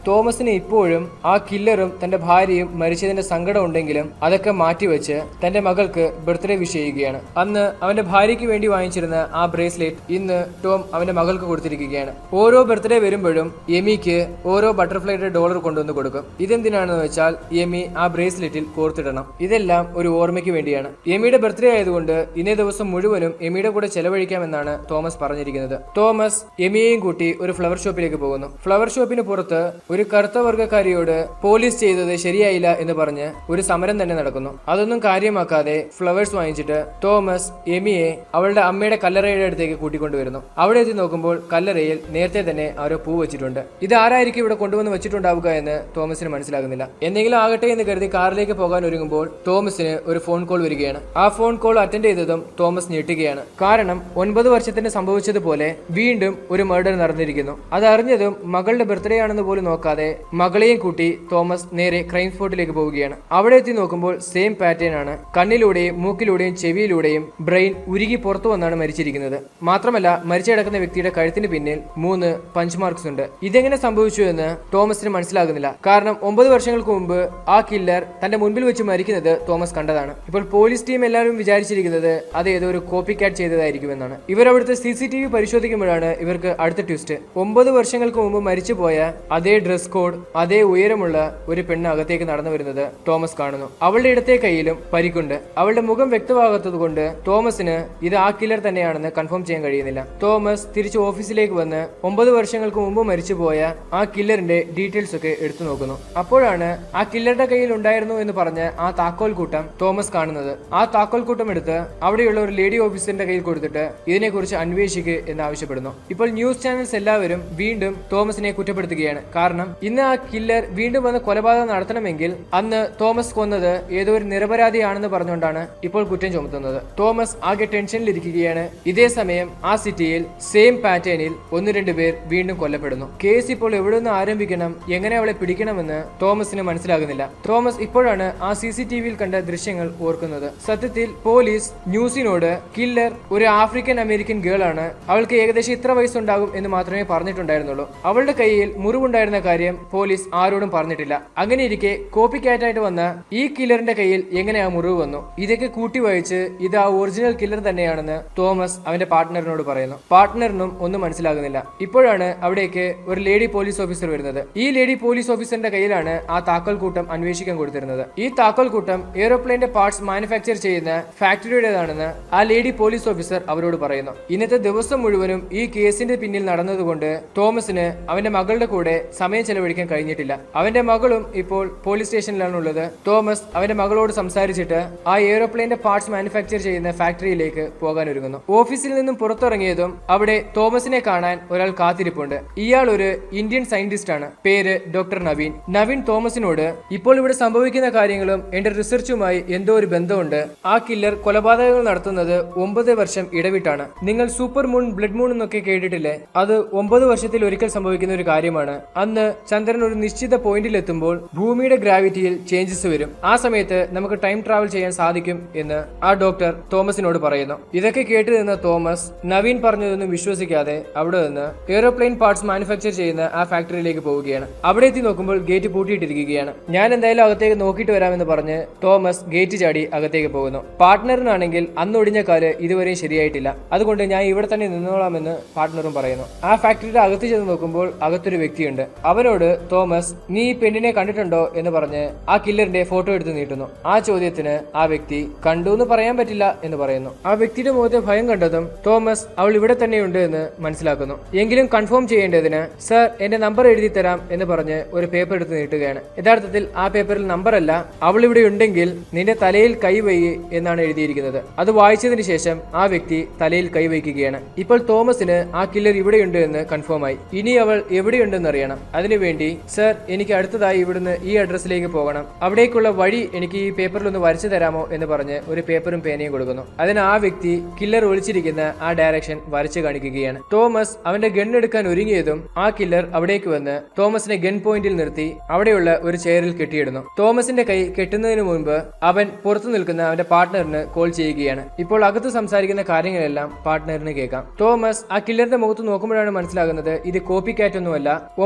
തോമസിന് ഇപ്പോഴും ആ കില്ലറും തന്റെ ഭാര്യയും മരിച്ചതിന്റെ സങ്കടം ഉണ്ടെങ്കിലും അതൊക്കെ മാറ്റിവെച്ച് തന്റെ മകൾക്ക് ബർത്ത്ഡേ വിഷ് ചെയ്യുകയാണ് അന്ന് അവന്റെ ഭാര്യയ്ക്ക് വേണ്ടി വാങ്ങിച്ചിരുന്ന ആ ബ്രേസ്ലെറ്റ് ഇന്ന് ടോം അവന്റെ മകൾക്ക് കൊടുത്തിരിക്കുകയാണ് ഓരോ ബർത്ത്ഡേ വരുമ്പോഴും എമിക്ക് ഓരോ ബട്ടർഫ്ലൈയുടെ ഡോളർ കൊണ്ടുവന്ന് കൊടുക്കും ഇതെന്തിനാണെന്ന് വെച്ചാൽ എമി ആ ബ്രേസ്ലെറ്റിൽ കോർത്തിടണം ഇതെല്ലാം ഒരു ഓർമ്മയ്ക്ക് വേണ്ടിയാണ് എമിയുടെ ബർത്ത്ഡേ ആയതുകൊണ്ട് ഇന്നേ ദിവസം മുഴുവനും എമിയുടെ കൂടെ ചെലവഴിക്കാമെന്നാണ് തോമസ് പറഞ്ഞിരിക്കുന്നത് തോമസ് എമിയെയും കൂട്ടി ഒരു ഫ്ലവർ ഷോപ്പിലേക്ക് പോകുന്നു ഫ്ലവർ ഷോപ്പിന് പുറത്ത് ഒരു കറുത്ത വർഗ്ഗക്കാരിയോട് പോലീസ് ചെയ്തത് ശരിയായില്ല എന്ന് പറഞ്ഞ് ഒരു സമരം തന്നെ നടക്കുന്നു അതൊന്നും കാര്യമാക്കാതെ ഫ്ലവേഴ്സ് വാങ്ങിച്ചിട്ട് തോമസ് എമിയെ അവളുടെ അമ്മയുടെ കല്ലറയുടെ അടുത്തേക്ക് കൂട്ടിക്കൊണ്ടുവരുന്നു അവിടെ എത്തി നോക്കുമ്പോൾ കല്ലറയിൽ നേരത്തെ തന്നെ ആരോ പൂ വെച്ചിട്ടുണ്ട് ഇത് ആരായിരിക്കും ഇവിടെ കൊണ്ടുവന്ന് വെച്ചിട്ടുണ്ടാവുക എന്ന് തോമസിന് മനസ്സിലാകുന്നില്ല എന്തെങ്കിലും ആകട്ടെ എന്ന് കരുതി കാറിലേക്ക് പോകാൻ ഒരുങ്ങുമ്പോൾ തോമസിന് ഒരു ഫോൺ കോൾ വരികയാണ് ആ ഫോൺ കോൾ അറ്റൻഡ് ചെയ്തതും തോമസ് ഞെട്ടുകയാണ് കാരണം ഒൻപത് വർഷത്തിന് സംഭവിച്ചതുപോലെ വീണ്ടും ഒരു മർഡർ നടന്നിരിക്കുന്നു അതറിഞ്ഞതും മകളുടെ ബർത്ത്ഡേ ആണെന്ന് പോലും നോക്കാതെ മകളെയും കൂട്ടി തോമസ് നേരെ ക്രൈം സ്പോട്ടിലേക്ക് പോവുകയാണ് അവിടെ എത്തി നോക്കുമ്പോൾ സെയിം പാറ്റേൺ ആണ് കണ്ണിലൂടെയും മൂക്കിലൂടെയും ചെവിയിലൂടെയും ബ്രെയിൻ ഉരുകി പുറത്തു വന്നാണ് മരിച്ചിരിക്കുന്നത് മാത്രമല്ല മരിച്ചു കിടക്കുന്ന വ്യക്തിയുടെ കഴുത്തിന് പിന്നിൽ മൂന്ന് പഞ്ച് മാർക്സ് ഉണ്ട് ഇതെങ്ങനെ സംഭവിച്ചു എന്ന് തോമസിന് മനസ്സിലാകുന്നില്ല കാരണം ഒമ്പത് വർഷങ്ങൾക്ക് മുമ്പ് ആ കില്ലർ തന്റെ മുൻപിൽ വെച്ച് മരിക്കുന്നത് തോമസ് കണ്ടതാണ് ഇപ്പോൾ പോലീസ് ടീം എല്ലാവരും വിചാരിച്ചിരിക്കുന്നത് അത് ഏതോ ഒരു കോപ്പി കാറ്റ് ചെയ്തതായിരിക്കുമെന്നാണ് ഇവർ അവിടുത്തെ സി സി ടി വി പരിശോധിക്കുമ്പോഴാണ് ഇവർക്ക് അടുത്ത ട്വിസ്റ്റ് ഒമ്പത് വർഷങ്ങൾക്ക് മുമ്പ് മരിച്ചുപോയ അതേ ഡ്രസ് കോഡ് അതേ ഉയരമുള്ള ഒരു പെണ്ണ് അകത്തേക്ക് നടന്നു വരുന്നത് തോമസ് കാണുന്നു അവളുടെ ഇടത്തെ കയ്യിലും പരിക്കുണ്ട് അവളുടെ മുഖം വ്യക്തമാകാത്തത് കൊണ്ട് തോമസിന് ഇത് ആ കില്ലർ തന്നെയാണെന്ന് കൺഫേം ചെയ്യാൻ കഴിയുന്നില്ല തോമസ് തിരിച്ച് ഓഫീസിലേക്ക് വന്ന് ഒമ്പത് വർഷങ്ങൾക്ക് മുമ്പ് മരിച്ചുപോയ ആ കില്ലറിന്റെ ഡീറ്റെയിൽസ് ഒക്കെ എടുത്തു നോക്കുന്നു അപ്പോഴാണ് ആ കില്ലറുടെ കയ്യിൽ ഉണ്ടായിരുന്നു എന്ന് പറഞ്ഞ് ആ താക്കോൽ കൂട്ടം തോമസ് കാണുന്നത് ആ താക്കോൽ കൂട്ടം എടുത്ത് അവിടെയുള്ള ഒരു ലേഡി ഓഫീസറിന്റെ കയ്യിൽ കൊടുത്തിട്ട് ഇതിനെക്കുറിച്ച് അന്വേഷിക്കുക എന്ന് ആവശ്യപ്പെടുന്നു ഇപ്പോൾ ന്യൂസ് ചാനൽസ് എല്ലാവരും വീണ്ടും തോമസിനെ കുറ്റപ്പെടുത്തുകയാണ് കാരണം ഇന്ന് ആ കില്ലർ വീണ്ടും വന്ന് കൊലപാതകം നടത്തണമെങ്കിൽ അന്ന് തോമസ് കൊന്നത് ഏതോ ഒരു നിരപരാധിയാണെന്ന് പറഞ്ഞുകൊണ്ടാണ് ഇപ്പോൾ കുറ്റം ചുമത്തുന്നത് തോമസ് ആകെ ടെൻഷനിലിരിക്കുകയാണ് ഇതേ സമയം ആ സിറ്റിയിൽ സെയിം പാറ്റേണിൽ ഒന്ന് രണ്ട് പേർ വീണ്ടും കൊല്ലപ്പെടുന്നു കേസ് ഇപ്പോൾ എവിടെ നിന്ന് ആരംഭിക്കണം എങ്ങനെ അവളെ പിടിക്കണമെന്ന് തോമസിന് മനസ്സിലാകുന്നില്ല തോമസ് ഇപ്പോഴാണ് ആ സി സി ടി വിയിൽ കണ്ട ദൃശ്യങ്ങൾ ഓർക്കുന്നത് സത്യത്തിൽ പോലീസ് ന്യൂസിനോട് കില്ലർ ഒരു ആഫ്രിക്കൻ അമേരിക്കൻ ഗേൾ ആണ് അവൾക്ക് ഏകദേശം ഇത്ര വയസ്സുണ്ടാകും എന്ന് മാത്രമേ പറഞ്ഞിട്ടുണ്ടായിരുന്നുള്ളൂ അവളുടെ കയ്യിൽ മുറിവുണ്ടായിരുന്ന കാര്യം പോലീസ് ആരോടും പറഞ്ഞിട്ടില്ല അങ്ങനെ ഇരിക്കെ കോപ്പി കാറ്റായിട്ട് വന്ന ഈ കില്ലറിന്റെ കയ്യിൽ എങ്ങനെ ആ മുറിവ് വന്നു ഇതൊക്കെ കൂട്ടി വായിച്ച് ഇത് ആ ഒറിജിനൽ കില്ലർ തന്നെയാണെന്ന് തോമസ് അവന്റെ പാർട്ട്ണറിനോട് പറയുന്നു പാർട്ട്ണറിനും ഒന്നും മനസ്സിലാകുന്നില്ല ഇപ്പോഴാണ് അവിടേക്ക് ഒരു ലേഡി പോലീസ് ഓഫീസർ വരുന്നത് ഈ ലേഡി പോലീസ് ഓഫീസറിന്റെ കയ്യിലാണ് ആ താക്കോൽ കൂട്ടം അന്വേഷിക്കാൻ കൊടുത്തിരുന്നത് ഈ താക്കോൽ കൂട്ടം എയ്റോപ്ലെയിന്റെ പാർട്സ് മാനുഫാക്ചർ ചെയ്യുന്ന ഫാക്ടറിയുടേതാണെന്ന് ആ ലേഡി പോലീസ് ഓഫീസർ അവരോട് പറയുന്നു ഇന്നത്തെ ദിവസം മുഴുവനും ഈ കേസിന്റെ പിന്നിൽ നടന്നതുകൊണ്ട് തോമസിന് അവന്റെ മകളുടെ കൂടെ സമയം ചെലവഴിക്കാൻ കഴിഞ്ഞിട്ടില്ല അവന്റെ മകളും ഇപ്പോൾ പോലീസ് സ്റ്റേഷനിലാണ് ഉള്ളത് തോമസ് അവന്റെ മകളോട് സംസാരിച്ചിട്ട് ആ എയ്റോപ്ലെയിന്റെ പാർട്സ് മാനുഫാക്ചർ ചെയ്യുന്ന ഫാക്ടറിയിലേക്ക് പോകാൻ ഒരുങ്ങുന്നു ഓഫീസിൽ നിന്നും പുറത്തിറങ്ങിയതും അവിടെ തോമസിനെ കാണാൻ ഒരാൾ കാത്തിരിപ്പുണ്ട് ഇയാൾ ഒരു ഇന്ത്യൻ സയന്റിസ്റ്റ് ആണ് പേര് ഡോക്ടർ നവീൻ നവീൻ തോമസിനോട് ഇപ്പോൾ ഇവിടെ സംഭവിക്കുന്ന കാര്യങ്ങളും എന്റെ റിസർച്ചുമായി എന്തോ ഒരു ബന്ധമുണ്ട് ആ കില്ലർ കൊലപാതകങ്ങൾ നടത്തുന്നത് ഒമ്പത് വർഷം ഇടവിട്ടാണ് നിങ്ങൾ സൂപ്പർ മൂൺ ബ്ലഡ് മൂൺ എന്നൊക്കെ കേട്ടിട്ടില്ലേ അത് ഒമ്പത് വർഷത്തിൽ ഒരിക്കൽ സംഭവിക്കുന്ന ഒരു കാര്യമാണ് അന്ന് ചന്ദ്രൻ ഒരു നിശ്ചിത പോയിന്റിൽ എത്തുമ്പോൾ ഭൂമിയുടെ ഗ്രാവിറ്റിയിൽ ചേഞ്ചസ് വരും ആ സമയത്ത് നമുക്ക് ടൈം ട്രാവൽ ചെയ്യാൻ സാധിക്കും എന്ന് ആ ഡോക്ടർ തോമസിനോട് പറയുന്നു ഇതൊക്കെ കേട്ട് നിന്ന തോമസ് നവീൻ പറഞ്ഞതൊന്നും വിശ്വസിക്കാതെ അവിടെ നിന്ന് എയ്റോപ്ലെയിൻ പാർട്സ് മാനുഫാക്ചർ ചെയ്യുന്ന ആ ഫാക്ടറിയിലേക്ക് പോവുകയാണ് അവിടെ എത്തി നോക്കുമ്പോൾ ഗേറ്റ് പൂട്ടിയിട്ടിരിക്കുകയാണ് ഞാൻ എന്തായാലും അകത്തേക്ക് നോക്കിയിട്ട് വരാമെന്ന് പറഞ്ഞ് തോമസ് ഗേറ്റ് ചാടി അകത്തേക്ക് പോകുന്നു പാർട്ട്ണറിനാണെങ്കിൽ അന്ന് ഒടിഞ്ഞ കാല് ഇതുവരെയും ശരിയായിട്ടില്ല അതുകൊണ്ട് ഞാൻ ഇവിടെ തന്നെ നിന്നോളാമെന്ന് പാർട്ട്ണറും പറയുന്നു ആ ഫാക്ടറിയുടെ അകത്ത് ചെന്ന് നോക്കുമ്പോൾ അകത്തൊരു വ്യക്തിയുണ്ട് അവനോട് തോമസ് നീ ഈ പെണ്ണിനെ കണ്ടിട്ടുണ്ടോ എന്ന് പറഞ്ഞ് ആ കില്ലറിന്റെ ഫോട്ടോ എടുത്ത് നീട്ടുന്നു ആ ചോദ്യത്തിന് ആ വ്യക്തി കണ്ടു എന്ന് പറയാൻ പറ്റില്ല എന്ന് പറയുന്നു ആ വ്യക്തിയുടെ മുഖത്തെ ഭയം കണ്ടതും തോമസ് അവൾ ഇവിടെ തന്നെയുണ്ട് എന്ന് മനസ്സിലാക്കുന്നു എങ്കിലും കൺഫേം ചെയ്യേണ്ടതിന് സർ എന്റെ നമ്പർ എഴുതി തരാം എന്ന് പറഞ്ഞ് ഒരു പേപ്പർ എടുത്ത് നീട്ടുകയാണ് യഥാർത്ഥത്തിൽ ആ പേപ്പറിൽ നമ്പർ അല്ല അവൾ ഇവിടെ ഉണ്ടെങ്കിൽ നിന്റെ തലയിൽ കൈവയ്യ് എന്നാണ് എഴുതിയിരിക്കുന്നത് അത് വായിച്ചതിന് ശേഷം ആ വ്യക്തി തലയിൽ കൈവയ്ക്കുകയാണ് ഇപ്പോൾ തോമസിന് ആ കില്ലർ ഇവിടെയുണ്ട് എന്ന് കൺഫേം ആയി ഇനി അവൾ എവിടെയുണ്ടെന്ന് അറിയണം അതിനുവേണ്ടി സർ എനിക്ക് അടുത്തതായി ഇവിടുന്ന് ഈ അഡ്രസ്സിലേക്ക് പോകണം അവിടേക്കുള്ള വഴി എനിക്ക് ഈ പേപ്പറിൽ ഒന്ന് വരച്ചു തരാമോ എന്ന് പറഞ്ഞ് ഒരു പേപ്പറും പേനയും കൊടുക്കുന്നു അതിന് ആ വ്യക്തി കില്ലർ ഒളിച്ചിരിക്കുന്ന ആ ഡയറക്ഷൻ വരച്ചു കാണിക്കുകയാണ് തോമസ് അവന്റെ ഗൺ എടുക്കാൻ ഒരുങ്ങിയതും ആ കില്ലർ അവിടേക്ക് വന്ന് തോമസിനെ ഗൺ പോയിന്റിൽ നിർത്തി അവിടെയുള്ള ഒരു ചെയറിൽ കെട്ടിയിടുന്നു തോമസിന്റെ കൈ കെട്ടുന്നതിന് മുൻപ് അവൻ പുറത്തു നിൽക്കുന്ന അവന്റെ പാർട്ട്ണറിന് കോൾ ചെയ്യുകയാണ് ഇപ്പോൾ അകത്ത് സംസാരിക്കുന്ന കാര്യങ്ങളെല്ലാം പാർട്ട്ണറിന് കേൾക്കാം തോമസ് ആ കില്ലറിന്റെ മുഖത്ത് നോക്കുമ്പോഴാണ് മനസ്സിലാകുന്നത് ഇത് കോപ്പി കാറ്റ് ഒന്നുമല്ല ഒമ്പത് വർഷത്തിന്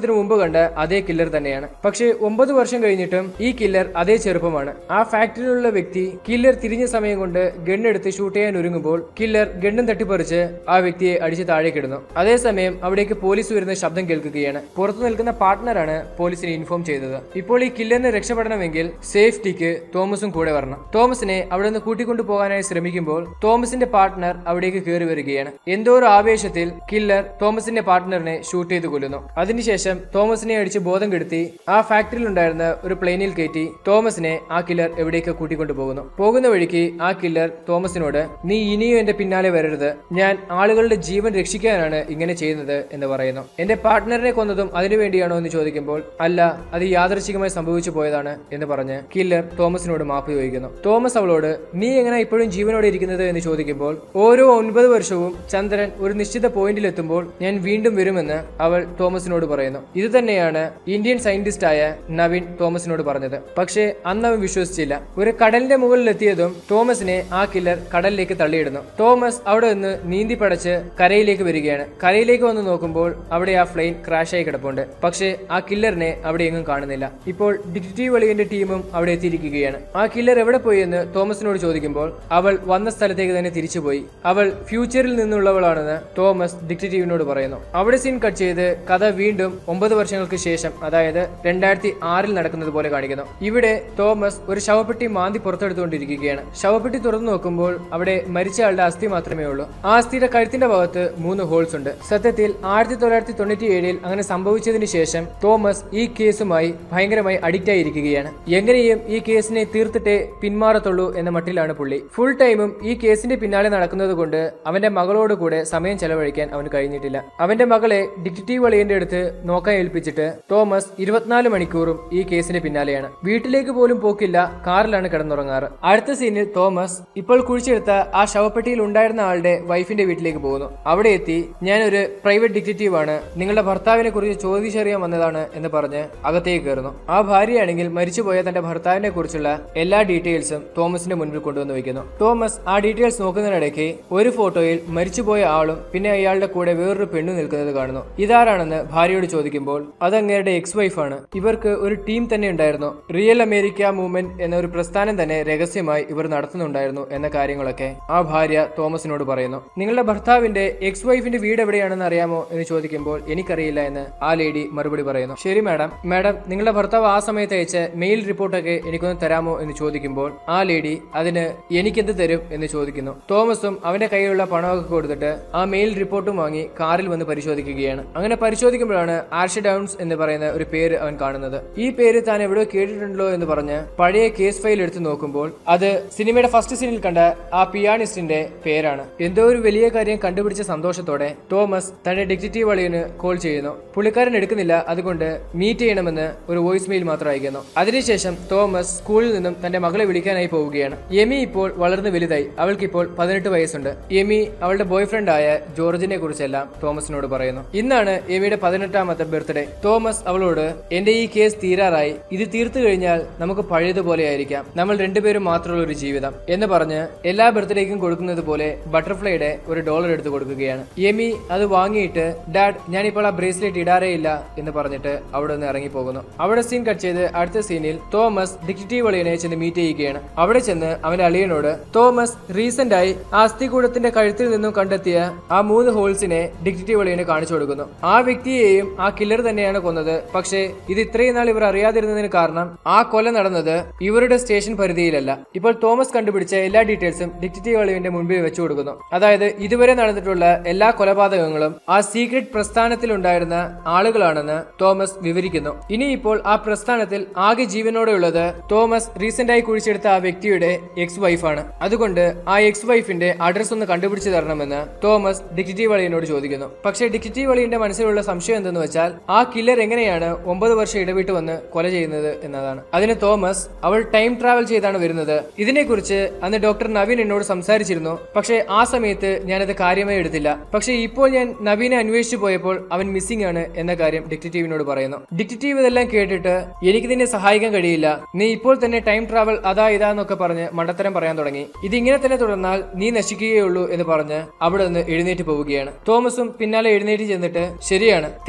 വർഷത്തിന് മുമ്പ് കണ്ട അതേ കില്ലർ തന്നെയാണ് പക്ഷേ ഒമ്പത് വർഷം കഴിഞ്ഞിട്ടും ഈ കില്ലർ അതേ ചെറുപ്പമാണ് ആ ഫാക്ടറിയിലുള്ള വ്യക്തി കില്ലർ തിരിഞ്ഞ സമയം കൊണ്ട് ഗണ്ണെടുത്ത് ഷൂട്ട് ചെയ്യാൻ ഒരുങ്ങുമ്പോൾ കില്ലർ ഗണ്ണും തട്ടിപ്പറിച്ച് ആ വ്യക്തിയെ അടിച്ച് താഴേക്കിടുന്നു അതേസമയം അവിടേക്ക് പോലീസ് വരുന്ന ശബ്ദം കേൾക്കുകയാണ് പുറത്തു നിൽക്കുന്ന പാർട്ട്ണറാണ് പോലീസിനെ ഇൻഫോം ചെയ്തത് ഇപ്പോൾ ഈ കില്ലറിന് രക്ഷപ്പെടണമെങ്കിൽ സേഫ്റ്റിക്ക് തോമസും കൂടെ വരണം തോമസിനെ അവിടെ നിന്ന് കൂട്ടിക്കൊണ്ടു പോകാനായി ശ്രമിക്കുമ്പോൾ തോമസിന്റെ പാർട്ട്ണർ അവിടേക്ക് കയറി വരികയാണ് എന്തോ ഒരു ആവേശത്തിൽ കില്ലർ തോമസിന്റെ പാർട്ട്ണറിനെ ഷൂട്ട് ചെയ്ത് കൊല്ലുന്നു അതിനുശേഷം തോമസിനെ അടിച്ച് ബോധം കെടുത്തി ആ ഫാക്ടറിയിൽ ഉണ്ടായിരുന്ന ഒരു പ്ലെയിനിൽ കയറ്റി തോമസിനെ ആ കില്ലർ എവിടേക്ക് കൂട്ടിക്കൊണ്ടു പോകുന്നു പോകുന്ന വഴിക്ക് ആ കില്ലർ തോമസിനോട് നീ ഇനിയും എന്റെ പിന്നാലെ വരരുത് ഞാൻ ആളുകളുടെ ജീവൻ രക്ഷിക്കാനാണ് ഇങ്ങനെ ചെയ്യുന്നത് എന്ന് പറയുന്നു എന്റെ പാർട്ട്ണറിനെ കൊന്നതും അതിനു വേണ്ടിയാണോ എന്ന് ചോദിക്കുമ്പോൾ അല്ല അത് യാദൃശികമായി സംഭവിച്ചു പോയതാണ് എന്ന് പറഞ്ഞ് കില്ലർ തോമസിനോട് മാപ്പ് ചോദിക്കുന്നു തോമസ് അവളോട് നീ എങ്ങനെ ഇപ്പോഴും ജീവനോടെ ഇരിക്കുന്നത് എന്ന് ചോദിക്കുമ്പോൾ ഓരോ ഒൻപത് വർഷവും ചന്ദ്രൻ ഒരു നിശ്ചിത പോയിന്റിൽ എത്തുമ്പോൾ ഞാൻ വീണ്ടും വരുമെന്ന് അവൾ തോമസിനോട് പറയുന്നു ഇത് തന്നെയാണ് ഇന്ത്യൻ സയന്റിസ്റ്റ് ആയ നവീൻ തോമസിനോട് പറഞ്ഞത് പക്ഷേ അന്ന് അവൻ വിശ്വസിച്ചില്ല ഒരു കടലിന്റെ മുകളിൽ എത്തിയതും തോമസിനെ ആ കില്ലർ കടലിലേക്ക് തള്ളിയിടുന്നു തോമസ് അവിടെ നിന്ന് നീന്തി പടച്ച് കരയിലേക്ക് വരികയാണ് കരയിലേക്ക് വന്ന് നോക്കുമ്പോൾ അവിടെ ആ ഫ്ലൈൻ ക്രാഷായി കിടപ്പുണ്ട് പക്ഷേ ആ കില്ലറിനെ അവിടെ എങ്ങും കാണുന്നില്ല ഇപ്പോൾ ഡിറ്റക്റ്റീവ് വെളിയന്റെ ടീമും അവിടെ എത്തിയിരിക്കുകയാണ് ആ കില്ലർ എവിടെ പോയി എന്ന് തോമസിനോട് ചോദിക്കുമ്പോൾ അവൾ വന്ന സ്ഥലത്തേക്ക് തന്നെ തിരിച്ചുപോയി അവൾ ഫ്യൂച്ചറിൽ നിന്നുള്ളവളാണെന്ന് തോമസ് ഡിറ്റക്റ്റീവിനോട് പറയുന്നു അവിടെ സീൻ കട്ട് ചെയ്ത് കഥ വീണ്ടും ഒമ്പത് വർഷങ്ങൾക്ക് ശേഷം അതായത് രണ്ടായിരത്തി ആറിൽ നടക്കുന്നത് പോലെ കാണിക്കുന്നു ഇവിടെ തോമസ് ഒരു ശവപ്പെട്ടി മാന്തി പുറത്തെടുത്തുകൊണ്ടിരിക്കുകയാണ് ശവപ്പെട്ടി തുറന്നു നോക്കുമ്പോൾ അവിടെ മരിച്ച ആളുടെ അസ്ഥി മാത്രമേ ഉള്ളൂ ആ അസ്ഥിയുടെ കഴുത്തിന്റെ ഭാഗത്ത് മൂന്ന് ഹോൾസ് ഉണ്ട് സത്യത്തിൽ ആയിരത്തി തൊള്ളായിരത്തി തൊണ്ണൂറ്റി ഏഴിൽ അങ്ങനെ സംഭവിച്ചതിന് ശേഷം തോമസ് ഈ കേസുമായി ഭയങ്കരമായി അഡിക്റ്റ് ആയിരിക്കുകയാണ് എങ്ങനെയും ഈ കേസിനെ തീർത്തിട്ടേ പിന്മാറത്തുള്ളൂ എന്ന മട്ടിലാണ് പുള്ളി ഫുൾ ടൈമും ഈ കേസിന്റെ പിന്നാലെ നടക്കുന്നത് കൊണ്ട് അവന്റെ മകളോട് കൂടെ സമയം ചെലവഴിക്കാൻ അവന് കഴിഞ്ഞിട്ടില്ല അവന്റെ മകളെ ഡിറ്റക്റ്റീവ് വളിയന്റെ അടുത്ത് നോക്കാൻ ഏൽപ്പിച്ചിട്ട് തോമസ് ഇരുപത്തിനാല് മണിക്കൂറും ഈ കേസിന്റെ പിന്നാലെയാണ് വീട്ടിലേക്ക് പോലും പോക്കില്ല കാറിലാണ് കിടന്നുറങ്ങാറ് അടുത്ത സീനിൽ തോമസ് ഇപ്പോൾ കുഴിച്ചെടുത്ത ആ ശവപ്പെട്ടിയിൽ ഉണ്ടായിരുന്ന ആളുടെ വൈഫിന്റെ വീട്ടിലേക്ക് പോകുന്നു അവിടെ എത്തി ഞാൻ ഒരു പ്രൈവറ്റ് ഡിറ്റക്റ്റീവ് ആണ് നിങ്ങളുടെ ഭർത്താവിനെ കുറിച്ച് ചോദിച്ചറിയാൻ വന്നതാണ് എന്ന് പറഞ്ഞ് അകത്തേക്ക് കയറുന്നു ആ ഭാര്യയാണെങ്കിൽ മരിച്ചുപോയ തന്റെ ഭർത്താവിനെ കുറിച്ചുള്ള എല്ലാ ഡീറ്റെയിൽസും തോമസിന്റെ മുൻപിൽ കൊണ്ടുവന്ന് വെക്കുന്നു തോമസ് ആ ഡീറ്റെയിൽസ് നോക്കുന്നതിനിടയ്ക്ക് ഒരു ഫോട്ടോയിൽ മരിച്ചുപോയ ആളും പിന്നെ അയാളുടെ കൂടെ വേറൊരു പെണ്ണു നിൽക്കുന്നത് കാണുന്നു ഇതാരാണെന്ന് ഭാര്യയോട് ചോദിക്കുമ്പോൾ അത് അങ്ങേരുടെ എക്സ് വൈഫാണ് ഇവർക്ക് ഒരു ടീം തന്നെ ഉണ്ടായിരുന്നു റിയൽ അമേരിക്ക മൂവ്മെന്റ് എന്ന ഒരു പ്രസ്ഥാനം തന്നെ രഹസ്യമായി ഇവർ നടത്തുന്നുണ്ടായിരുന്നു എന്ന കാര്യങ്ങളൊക്കെ ആ ഭാര്യ തോമസിനോട് പറയുന്നു നിങ്ങളുടെ ഭർത്താവിന്റെ എക്സ് വൈഫിന്റെ വീട് എവിടെയാണെന്ന് അറിയാമോ എന്ന് ചോദിക്കുമ്പോൾ എനിക്കറിയില്ല എന്ന് ആ ലേഡി മറുപടി പറയുന്നു ശരി മാഡം മാഡം നിങ്ങളുടെ ഭർത്താവ് ആ സമയത്ത് അയച്ച മെയിൽ റിപ്പോർട്ടൊക്കെ എനിക്കൊന്ന് തരാമോ എന്ന് ചോദിക്കുമ്പോൾ ആ ലേഡി അതിന് എനിക്കെന്ത് തരും എന്ന് ചോദിക്കുന്നു തോമസും അവന്റെ കയ്യിലുള്ള പണമൊക്കെ കൊടുത്തിട്ട് ആ മെയിൽ റിപ്പോർട്ടും വാങ്ങി കാറിൽ വന്ന് പരിശോധിക്കുകയാണ് അങ്ങനെ പരിശോധിക്കുമ്പോഴാണ് ആർഷ ഡൗൺസ് എന്ന് പറയുന്ന ഒരു പേര് അവൻ കാണുന്നത് ഈ പേര് താൻ എവിടെയോ കേട്ടിട്ടുണ്ടല്ലോ എന്ന് പറഞ്ഞ് പഴയ കേസ് ഫയൽ എടുത്ത് നോക്കുമ്പോൾ അത് സിനിമയുടെ ഫസ്റ്റ് സീനിൽ കണ്ട ആ പിയാണിസ്റ്റിന്റെ പേരാണ് എന്തോ ഒരു വലിയ കാര്യം കണ്ടുപിടിച്ച സന്തോഷത്തോടെ തോമസ് തന്റെ ഡിറ്റക്റ്റീവ് അളിയന് കോൾ ചെയ്യുന്നു പുള്ളിക്കാരൻ എടുക്കുന്നില്ല അതുകൊണ്ട് മീറ്റ് ചെയ്യണമെന്ന് ഒരു വോയിസ് മെയിൽ മാത്രം അയക്കുന്നു അതിനുശേഷം തോമസ് സ്കൂളിൽ നിന്നും തന്റെ മകളെ വിളിക്കാനായി പോവുകയാണ് എമി ഇപ്പോൾ വളർന്നു വലുതായി അവൾക്ക് ഇപ്പോൾ പതിനെട്ട് വയസ്സുണ്ട് എമി അവളുടെ ബോയ് ഫ്രണ്ട് ആയ ജോർജിനെ കുറിച്ചെല്ലാം തോമസിനോട് പറയുന്നു ഇന്നാണ് എമിയുടെ പതിനെട്ടാമത്തെ ബർത്ത്ഡേ തോമസ് അവളോട് എന്റെ ഈ കേസ് തീരാറായി ഇത് തീർത്തു കഴിഞ്ഞാൽ നമുക്ക് പഴയതുപോലെ ആയിരിക്കാം നമ്മൾ രണ്ടുപേരും മാത്രമുള്ള ഒരു ജീവിതം എന്ന് പറഞ്ഞ് എല്ലാ ബർത്ത്ഡേക്കും കൊടുക്കുന്നത് പോലെ ബട്ടർഫ്ലൈയുടെ ഒരു ഡോളർ എടുത്ത് കൊടുക്കുകയാണ് എമി അത് വാങ്ങിയിട്ട് ഡാഡ് ഞാനിപ്പോൾ ആ ബ്രേസ്ലെറ്റ് ഇടാറേ ഇല്ല എന്ന് പറഞ്ഞിട്ട് അവിടെ നിന്ന് ഇറങ്ങി പോകുന്നു അവിടെ സീൻ കട്ട് ചെയ്ത് അടുത്ത സീനിൽ തോമസ് ഡിറ്റക്റ്റീവ് അളിയനെ ചെന്ന് മീറ്റ് ചെയ്യുകയാണ് അവിടെ ചെന്ന് അവന്റെ അളിയനോട് തോമസ് റീസെന്റ് ആയി ആ അസ്ഥികൂടത്തിന്റെ കഴുത്തിൽ നിന്നും കണ്ടെത്തിയ ആ മൂന്ന് ഹോൾസിനെ ഡിറ്റക്റ്റീവ് അളിയന് കാണിച്ചു കൊടുക്കുന്നു ആ വ്യക്തിയെയും ആ കില്ലർ തന്നെയാണ് കൊന്നത് പക്ഷേ ഇത് ഇത്രയും നാൾ ഇവർ അറിയാതിരുന്നതിന് കാരണം ആ കൊല നടന്നത് ഇവരുടെ സ്റ്റേഷൻ പരിധിയിലല്ല ഇപ്പോൾ തോമസ് കണ്ടുപിടിച്ച എല്ലാ ഡീറ്റെയിൽസും ഡിറ്റക്റ്റീവ് അളിയന്റെ മുൻപിൽ വെച്ചു കൊടുക്കുന്നു അതായത് ഇതുവരെ നടന്നിട്ടുള്ള എല്ലാ കൊലപാതകങ്ങളും ആ സീക്രട്ട് പ്രസ്ഥാനത്തിൽ ഉണ്ടായിരുന്ന ആളുകളാണെന്ന് തോമസ് വിവരിക്കുന്നു ഇനിയിപ്പോൾ ആ പ്രസ്ഥാനത്തിൽ ആകെ ജീവനോടെയുള്ളത് തോമസ് റീസെന്റ് ആയി കുഴിച്ചെടുത്ത ആ വ്യക്തിയുടെ എക്സ് വൈഫാണ് അതുകൊണ്ട് ആ എക്സ് വൈഫിന്റെ അഡ്രസ് ഒന്ന് കണ്ടുപിടിച്ച് തരണമെന്ന് തോമസ് ഡിറ്റക്റ്റീവ് അളിയനോട് ചോദിക്കുന്നു പക്ഷേ ഡിറ്റക്റ്റീവ് അളിയന്റെ മനസ്സിലുള്ള സംശയം എന്തെന്ന് വെച്ചാൽ ആ കില്ലർ എങ്ങനെയാണ് ഒമ്പത് വർഷം ഇടവിട്ട് വന്ന് കൊല ചെയ്യുന്നത് എന്നതാണ് അതിന് തോമസ് അവൾ ടൈം ട്രാവൽ ചെയ്താണ് വരുന്നത് ഇതിനെക്കുറിച്ച് അന്ന് ഡോക്ടർ നവീൻ എന്നോട് സംസാരിച്ചിരുന്നു പക്ഷേ ആ സമയത്ത് ഞാനത് കാര്യമായി എടുത്തില്ല പക്ഷേ ഇപ്പോൾ ഞാൻ നവീനെ അന്വേഷിച്ചു പോയപ്പോൾ അവൻ മിസ്സിംഗ് ആണ് എന്ന കാര്യം ഡിറ്റക്റ്റീവിനോട് പറയുന്നു ഡിറ്റക്റ്റീവ് ഇതെല്ലാം കേട്ടിട്ട് എനിക്ക് നിന്നെ സഹായിക്കാൻ കഴിയില്ല നീ ഇപ്പോൾ തന്നെ ടൈം ട്രാവൽ അതാ ഇതാന്നൊക്കെ പറഞ്ഞ് മണ്ടത്തരം പറയാൻ തുടങ്ങി ഇതിങ്ങനെ തന്നെ തുടർന്നാൽ നീ നശിക്കുകയുള്ളൂ എന്ന് പറഞ്ഞ് അവിടെ നിന്ന് എഴുന്നേറ്റ് പോവുകയാണ് തോമസും പിന്നാലെ എഴുന്നേറ്റ് ചെന്നിട്ട് ശരിയാണ് തെറ്റ് മുഴുവൻ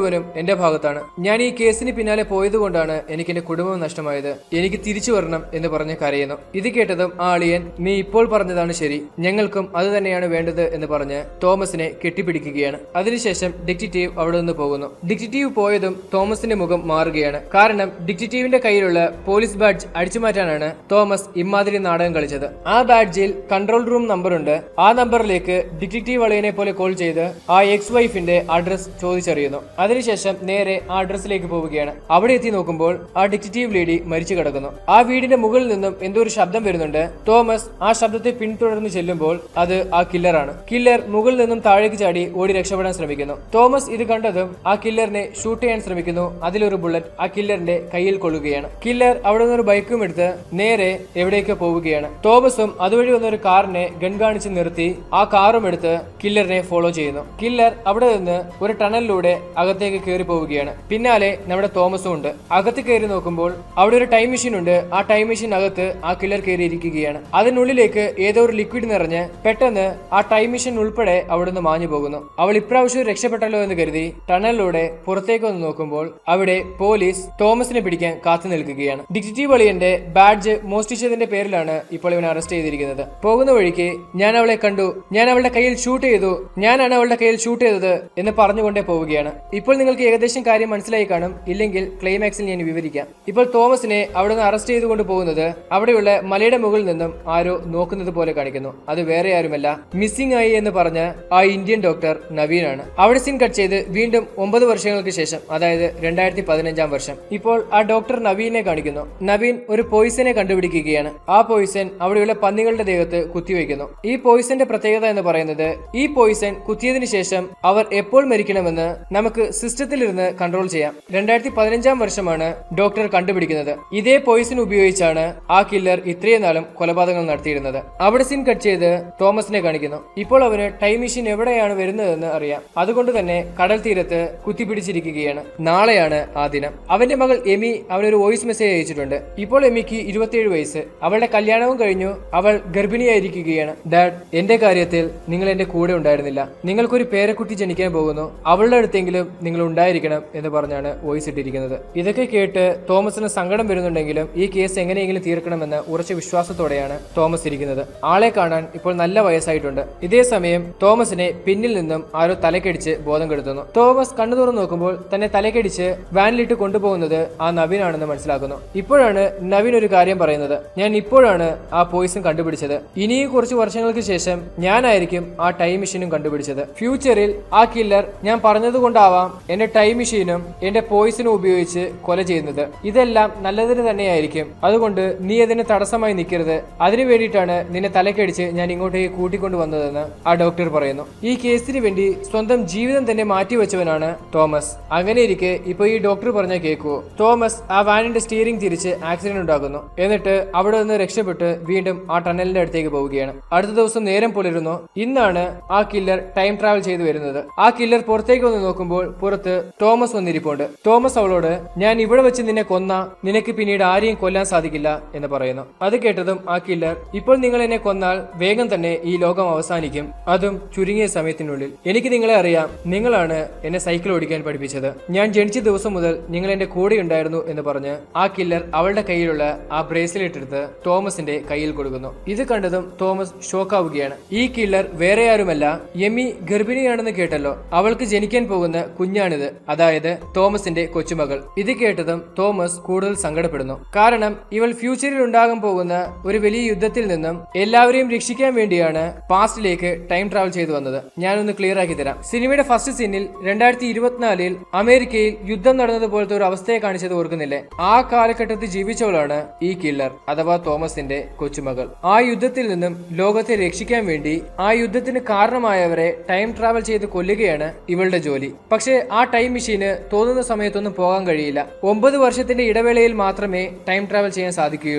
മുഴുവനും എന്റെ ഭാഗത്താണ് ഞാൻ ഈ കേസിന് പിന്നാലെ പോയതുകൊണ്ടാണ് എനിക്ക് എന്റെ കുടുംബം നഷ്ടമായത് എനിക്ക് തിരിച്ചു വരണം എന്ന് പറഞ്ഞ് കരയുന്നു ഇത് കേട്ടതും ആ അളിയൻ നീ ഇപ്പോൾ പറഞ്ഞതാണ് ശരി ഞങ്ങൾക്കും അത് തന്നെയാണ് വേണ്ടത് എന്ന് പറഞ്ഞ് തോമസിനെ കെട്ടിപ്പിടിക്കുകയാണ് അതിനുശേഷം ഡിക്റ്റേറ്റീവ് അവിടെ നിന്ന് പോകുന്നു ഡിക്റ്റേറ്റീവ് പോയതും തോമസിന്റെ മുഖം മാറുകയാണ് കാരണം ഡിക്റ്റേറ്റീവിന്റെ കയ്യിലുള്ള പോലീസ് ബാഡ്ജ് അടിച്ചുമാറ്റാനാണ് തോമസ് ഇമാതിരി നാടകം കളിച്ചത് ആ ബാഡ്ജിൽ കൺട്രോൾ റൂം നമ്പറുണ്ട് ആ നമ്പറിലേക്ക് ഡിറ്റക്റ്റീവ് അളിയനെ പോലെ കോൾ ചെയ്ത് ആ എക്സ് വൈഫിന്റെ അഡ്രസ് ചോദിച്ചറിയുന്നു അതിനുശേഷം നേരെ ആ അഡ്രസ്സിലേക്ക് പോവുകയാണ് അവിടെ എത്തി നോക്കുമ്പോൾ ആ ഡിറ്റക്റ്റീവ് ലേഡി മരിച്ചു കിടക്കുന്നു ആ വീടിന്റെ മുകളിൽ നിന്നും എന്തോ ഒരു ശബ്ദം വരുന്നുണ്ട് തോമസ് ആ ശബ്ദത്തെ പിന്തുടർന്ന് ചെല്ലുമ്പോൾ അത് ആ കില്ലറാണ് കില്ലർ മുകളിൽ നിന്നും താഴേക്ക് ചാടി ഓടി രക്ഷപ്പെടാൻ ശ്രമിക്കുന്നു തോമസ് ഇത് കണ്ടതും ആ കില്ലറിനെ ഷൂട്ട് ചെയ്യാൻ ശ്രമിക്കുന്നു അതിലൊരു ബുള്ളറ്റ് ആ കില്ലറിന്റെ കയ്യിൽ കൊള്ളുകയാണ് കില്ലർ അവിടെ നിന്ന് ഒരു ബൈക്കും എടുത്ത് നേരെ എവിടേക്ക് പോവുകയാണ് തോമസും അതുവഴി വന്ന ഒരു കാറിനെ ഗൺ കാണിച്ച് നിർത്തി ആ കാറും എടുത്ത് കില്ലറിനെ ഫോളോ ചെയ്യുന്നു കില്ലർ അവിടെ നിന്ന് ഒരു ടണലിലൂടെ അകത്തേക്ക് കയറി പോവുകയാണ് പിന്നാലെ നമ്മുടെ തോമസും ഉണ്ട് അകത്ത് കയറി നോക്കുമ്പോൾ അവിടെ ഒരു ടൈം മെഷീൻ ഉണ്ട് ആ ടൈം മെഷീൻ അകത്ത് ആ കില്ലർ കയറി ഇരിക്കുകയാണ് അതിനുള്ളിലേക്ക് ഏതോ ഒരു ലിക്വിഡ് നിറഞ്ഞ് പെട്ടെന്ന് ആ ടൈം മെഷീൻ ഉൾപ്പെടെ അവിടുന്ന് മാഞ്ഞു പോകുന്നു അവൾ ഇപ്രാവശ്യം രക്ഷപ്പെട്ടല്ലോ എന്ന് കരുതി ടണലിലൂടെ പുറത്തേക്ക് വന്ന് നോക്കുമ്പോൾ അവിടെ പോലീസ് തോമസിനെ പിടിക്കാൻ കാത്തു നിൽക്കുകയാണ് ഡിറ്റക്റ്റീവ് അളിയന്റെ ബാഡ്ജ് മോഷ്ടിച്ചതിന്റെ പേരിലാണ് ഇപ്പോൾ ഇവനെ അറസ്റ്റ് ചെയ്തിരിക്കുന്നത് പോകുന്ന വഴിക്ക് ഞാൻ അവളെ കണ്ടു ഞാൻ അവളുടെ കയ്യിൽ ഷൂട്ട് ചെയ്തു ഞാനാണ് അവളുടെ കയ്യിൽ ഷൂട്ട് ചെയ്തത് എന്ന് പറഞ്ഞുകൊണ്ടേ പോവുകയാണ് ഇപ്പോൾ നിങ്ങൾക്ക് ഏകദേശം കാര്യം മനസ്സിലായി കാണും ഇല്ലെങ്കിൽ ക്ലൈമാക്സിൽ ഞാൻ വിവരിക്കാം ഇപ്പോൾ തോമസിനെ അവിടെ നിന്ന് അറസ്റ്റ് ചെയ്തുകൊണ്ട് പോകുന്നത് അവിടെയുള്ള മലയുടെ മുകളിൽ നിന്നും ആരോ നോക്കുന്നത് പോലെ കാണിക്കുന്നു അത് വേറെ ആരുമല്ല മിസ്സിംഗ് ആയി എന്ന് പറഞ്ഞ ആ ഇന്ത്യൻ ഡോക്ടർ നവീനാണ് അവിടെ സീൻ കട്ട് ചെയ്ത് വീണ്ടും ഒമ്പത് വർഷങ്ങൾക്ക് ശേഷം അതായത് രണ്ടായിരത്തി പതിനഞ്ചാം വർഷം ഇപ്പോൾ ആ ഡോക്ടർ നവീനെ കാണിക്കുന്നു നവീൻ ഒരു പോയിസനെ കണ്ടുപിടിക്കുകയാണ് ആ പോയിസൺ അവിടെയുള്ള പന്നികളുടെ ദേഹത്ത് കുത്തിവെക്കുന്നു ഈ പോയിസന്റെ പ്രത്യേകത എന്ന് പറയുന്നത് ഈ പോയിസൺ കുത്തിയതിനു ശേഷം അവർ എപ്പോൾ മരിക്കണമെന്ന് നമുക്ക് സിസ്റ്റത്തിൽ ഇരുന്ന് കൺട്രോൾ ചെയ്യാം രണ്ടായിരത്തി പതിനഞ്ചാം വർഷമാണ് ഡോക്ടർ കണ്ടുപിടിക്കുന്നത് ഇതേ പോയിസൺ ഉപയോഗിച്ചാണ് ആ കില്ലർ ഇത്രയും നാളും കൊലപാതകങ്ങൾ നടത്തിയിരുന്നത് അവിടെ സീൻ കട്ട് ചെയ്ത് തോമസിനെ കാണിക്കുന്നു ഇപ്പോൾ അവന് ടൈം മെഷീൻ എവിടെയാണ് വരുന്നതെന്ന് അറിയാം അതുകൊണ്ട് തന്നെ കടൽ തീരത്ത് കുത്തിപ്പിടിച്ചിരിക്കുകയാണ് നാളെയാണ് ആ ദിനം അവന്റെ മകൾ എമി അവനൊരു വോയിസ് മെസ്സേജ് അയച്ചിട്ടുണ്ട് ഇപ്പോൾ എമിക്ക് ഇരുപത്തിയേഴ് വയസ്സ് അവളുടെ കല്യാണവും കഴിഞ്ഞു അവൾ ഗർഭിണിയായിരിക്കുകയാണ് ഡാഡ് എന്റെ കാര്യത്തിൽ നിങ്ങൾ എന്റെ കൂടെ ഉണ്ടായിരുന്നില്ല നിങ്ങൾക്കൊരു പേരക്കുട്ടി ജനിക്കാൻ പോകുന്നു അവളുടെ അടുത്തെങ്കിലും നിങ്ങൾ ഉണ്ടായിരിക്കണം എന്ന് പറഞ്ഞാണ് വോയിസ് ഇട്ടിരിക്കുന്നത് ഇതൊക്കെ കേട്ട് തോമസിന് സങ്കടം വരുന്നുണ്ടെങ്കിലും ഈ കേസ് എങ്ങനെയെങ്കിലും തീർക്കണമെന്ന് ഉറച്ച വിശ്വാസത്തോടെയാണ് തോമസ് ഇരിക്കുന്നത് ആളെ കാണാൻ ഇപ്പോൾ നല്ല വയസ്സായിട്ടുണ്ട് ഇതേ സമയം തോമസിനെ പിന്നിൽ നിന്നും ആരോ തലക്കടിച്ച് ബോധം കെടുത്തുന്നു തോമസ് കണ്ണു തുറന്നു നോക്കുമ്പോൾ തന്നെ തലക്കടിച്ച് വാനിലിട്ട് കൊണ്ടുപോകുന്നത് ആ നവീനാണെന്ന് മനസ്സിലാക്കുന്നു ഇപ്പോഴാണ് നവീൻ ഒരു കാര്യം പറയുന്നത് ഞാൻ ഇപ്പോഴാണ് ആ പോയിസൺ കണ്ടുപിടിച്ചത് ഇനിയും കുറച്ച് വർഷങ്ങൾക്ക് ശേഷം ഞാനായിരിക്കും ആ ടൈം മെഷീനും കണ്ടുപിടിച്ചത് ഫ്യൂച്ചറിൽ ആ കില്ലർ ഞാൻ പറഞ്ഞതുകൊണ്ടാവാം എന്റെ ടൈം മെഷീനും എന്റെ പോയിസണും ഉപയോഗിച്ച് കൊല ചെയ്യുന്നത് ഇതെല്ലാം നല്ലതിന് തന്നെയായിരിക്കും അതുകൊണ്ട് നീ അതിന് തടസ്സമായി നിൽക്കരുത് അതിനു വേണ്ടിയിട്ടാണ് നിന്നെ തലക്കടിച്ച് ഞാൻ ഇങ്ങോട്ടേക്ക് കൂട്ടിക്കൊണ്ടു വന്നതെന്ന് ആ ഡോക്ടർ പറയുന്നു ഈ കേസിന് വേണ്ടി സ്വന്തം ജീവിതം തന്നെ മാറ്റിവെച്ചവനാണ് തോമസ് അങ്ങനെ ഇരിക്കെ ഇപ്പൊ ഈ ഡോക്ടർ പറഞ്ഞ കേൾക്കുവോ തോമസ് ആ വാനിന്റെ സ്റ്റിയറിംഗ് തിരിച്ച് ആക്സിഡന്റ് ഉണ്ടാക്കുന്നു എന്നിട്ട് അവിടെ നിന്ന് രക്ഷപ്പെട്ട് വീണ്ടും ആ ടണലിന്റെ അടുത്തേക്ക് പോവുകയാണ് അടുത്ത ദിവസം നേരം പുലരുന്നു ഇന്നാണ് ആ കില്ലർ ടൈം ട്രാവൽ ചെയ്തു വരുന്നത് ആ കില്ലർ പുറത്തേക്ക് വന്ന് നോക്കുമ്പോൾ പുറത്ത് തോമസ് വന്നിരിപ്പുണ്ട് തോമസ് അവളോട് ഞാൻ ഇവിടെ വെച്ച് നിന്നെ കൊന്ന നിനക്ക് പിന്നീട് ആരെയും കൊല്ലാൻ സാധിക്കില്ല എന്ന് പറയുന്നു അത് കേട്ടതും ആ കില്ലർ ഇപ്പോൾ നിങ്ങൾ എന്നെ കൊന്നാൽ വേഗം തന്നെ ഈ ലോകം അവസാനിക്കും അതും ചുരുങ്ങിയ സമയത്തിനുള്ളിൽ എനിക്ക് നിങ്ങളെ അറിയാം നിങ്ങളാണ് എന്നെ സൈക്കിൾ ഓടിക്കാൻ പഠിപ്പിച്ചത് ഞാൻ ജനിച്ച ദിവസം മുതൽ നിങ്ങൾ എന്റെ കൂടെ ഉണ്ടായിരുന്നു എന്ന് പറഞ്ഞ് ആ കില്ലർ അവളുടെ കയ്യിലുള്ള ആ ബ്രേസ്ലെറ്റ് എടുത്ത് തോമസിന്റെ കയ്യിൽ കൊടുക്കുന്നു ഇത് കണ്ടതും തോമസ് ഷോക്കാവുകയാണ് ഈ കില്ലർ വേറെ ആരുമല്ല എമി ഗർഭിണിയാണെന്ന് കേട്ടല്ലോ അവൾക്ക് ജനിക്കാൻ പോകുന്ന കുഞ്ഞാണിത് അതായത് തോമസിന്റെ കൊച്ചുമകൾ ഇത് കേട്ടതും തോമസ് കൂടുതൽ സങ്കടപ്പെടുന്നു കാരണം ഇവൾ ഫ്യൂച്ചറിൽ ഉണ്ടാകാൻ പോകുന്ന ഒരു വലിയ യുദ്ധത്തിൽ നിന്നും എല്ലാവരെയും രക്ഷിക്കാൻ വേണ്ടിയാണ് പാസ്റ്റിലേക്ക് ടൈം ട്രാവൽ ചെയ്തു വന്നത് ഞാനൊന്ന് ക്ലിയർ ആക്കി തരാം സിനിമയുടെ ഫസ്റ്റ് സീനിൽ രണ്ടായിരത്തി ഇരുപത്തിനാലിൽ അമേരിക്കയിൽ യുദ്ധം നടന്നതുപോലത്തെ ഒരു അവസ്ഥയെ കാണിച്ചത് ഓർക്കുന്നില്ലേ ആ കാലഘട്ടത്തിൽ ജീവിച്ചവളാണ് ഈ കില്ലർ അഥവാ തോമസിന്റെ കൊച്ചുമകൾ ആ യുദ്ധത്തിൽ നിന്നും ലോകത്തെ രക്ഷിക്കാൻ വേണ്ടി ആ യുദ്ധത്തിന് കാരണമായവരെ ടൈം ട്രാവൽ ചെയ്ത് കൊല്ലുകയാണ് ഇവളുടെ ജോലി പക്ഷേ ആ ടൈം മെഷീന് തോന്നുന്ന സമയത്തൊന്നും പോകാൻ കഴിയില്ല ഒമ്പത് വർഷത്തിന്റെ ഇടവേളയിൽ മാത്രമേ ടൈം ട്രാവൽ ചെയ്യാൻ സാധിക്കുകയുള്ളൂ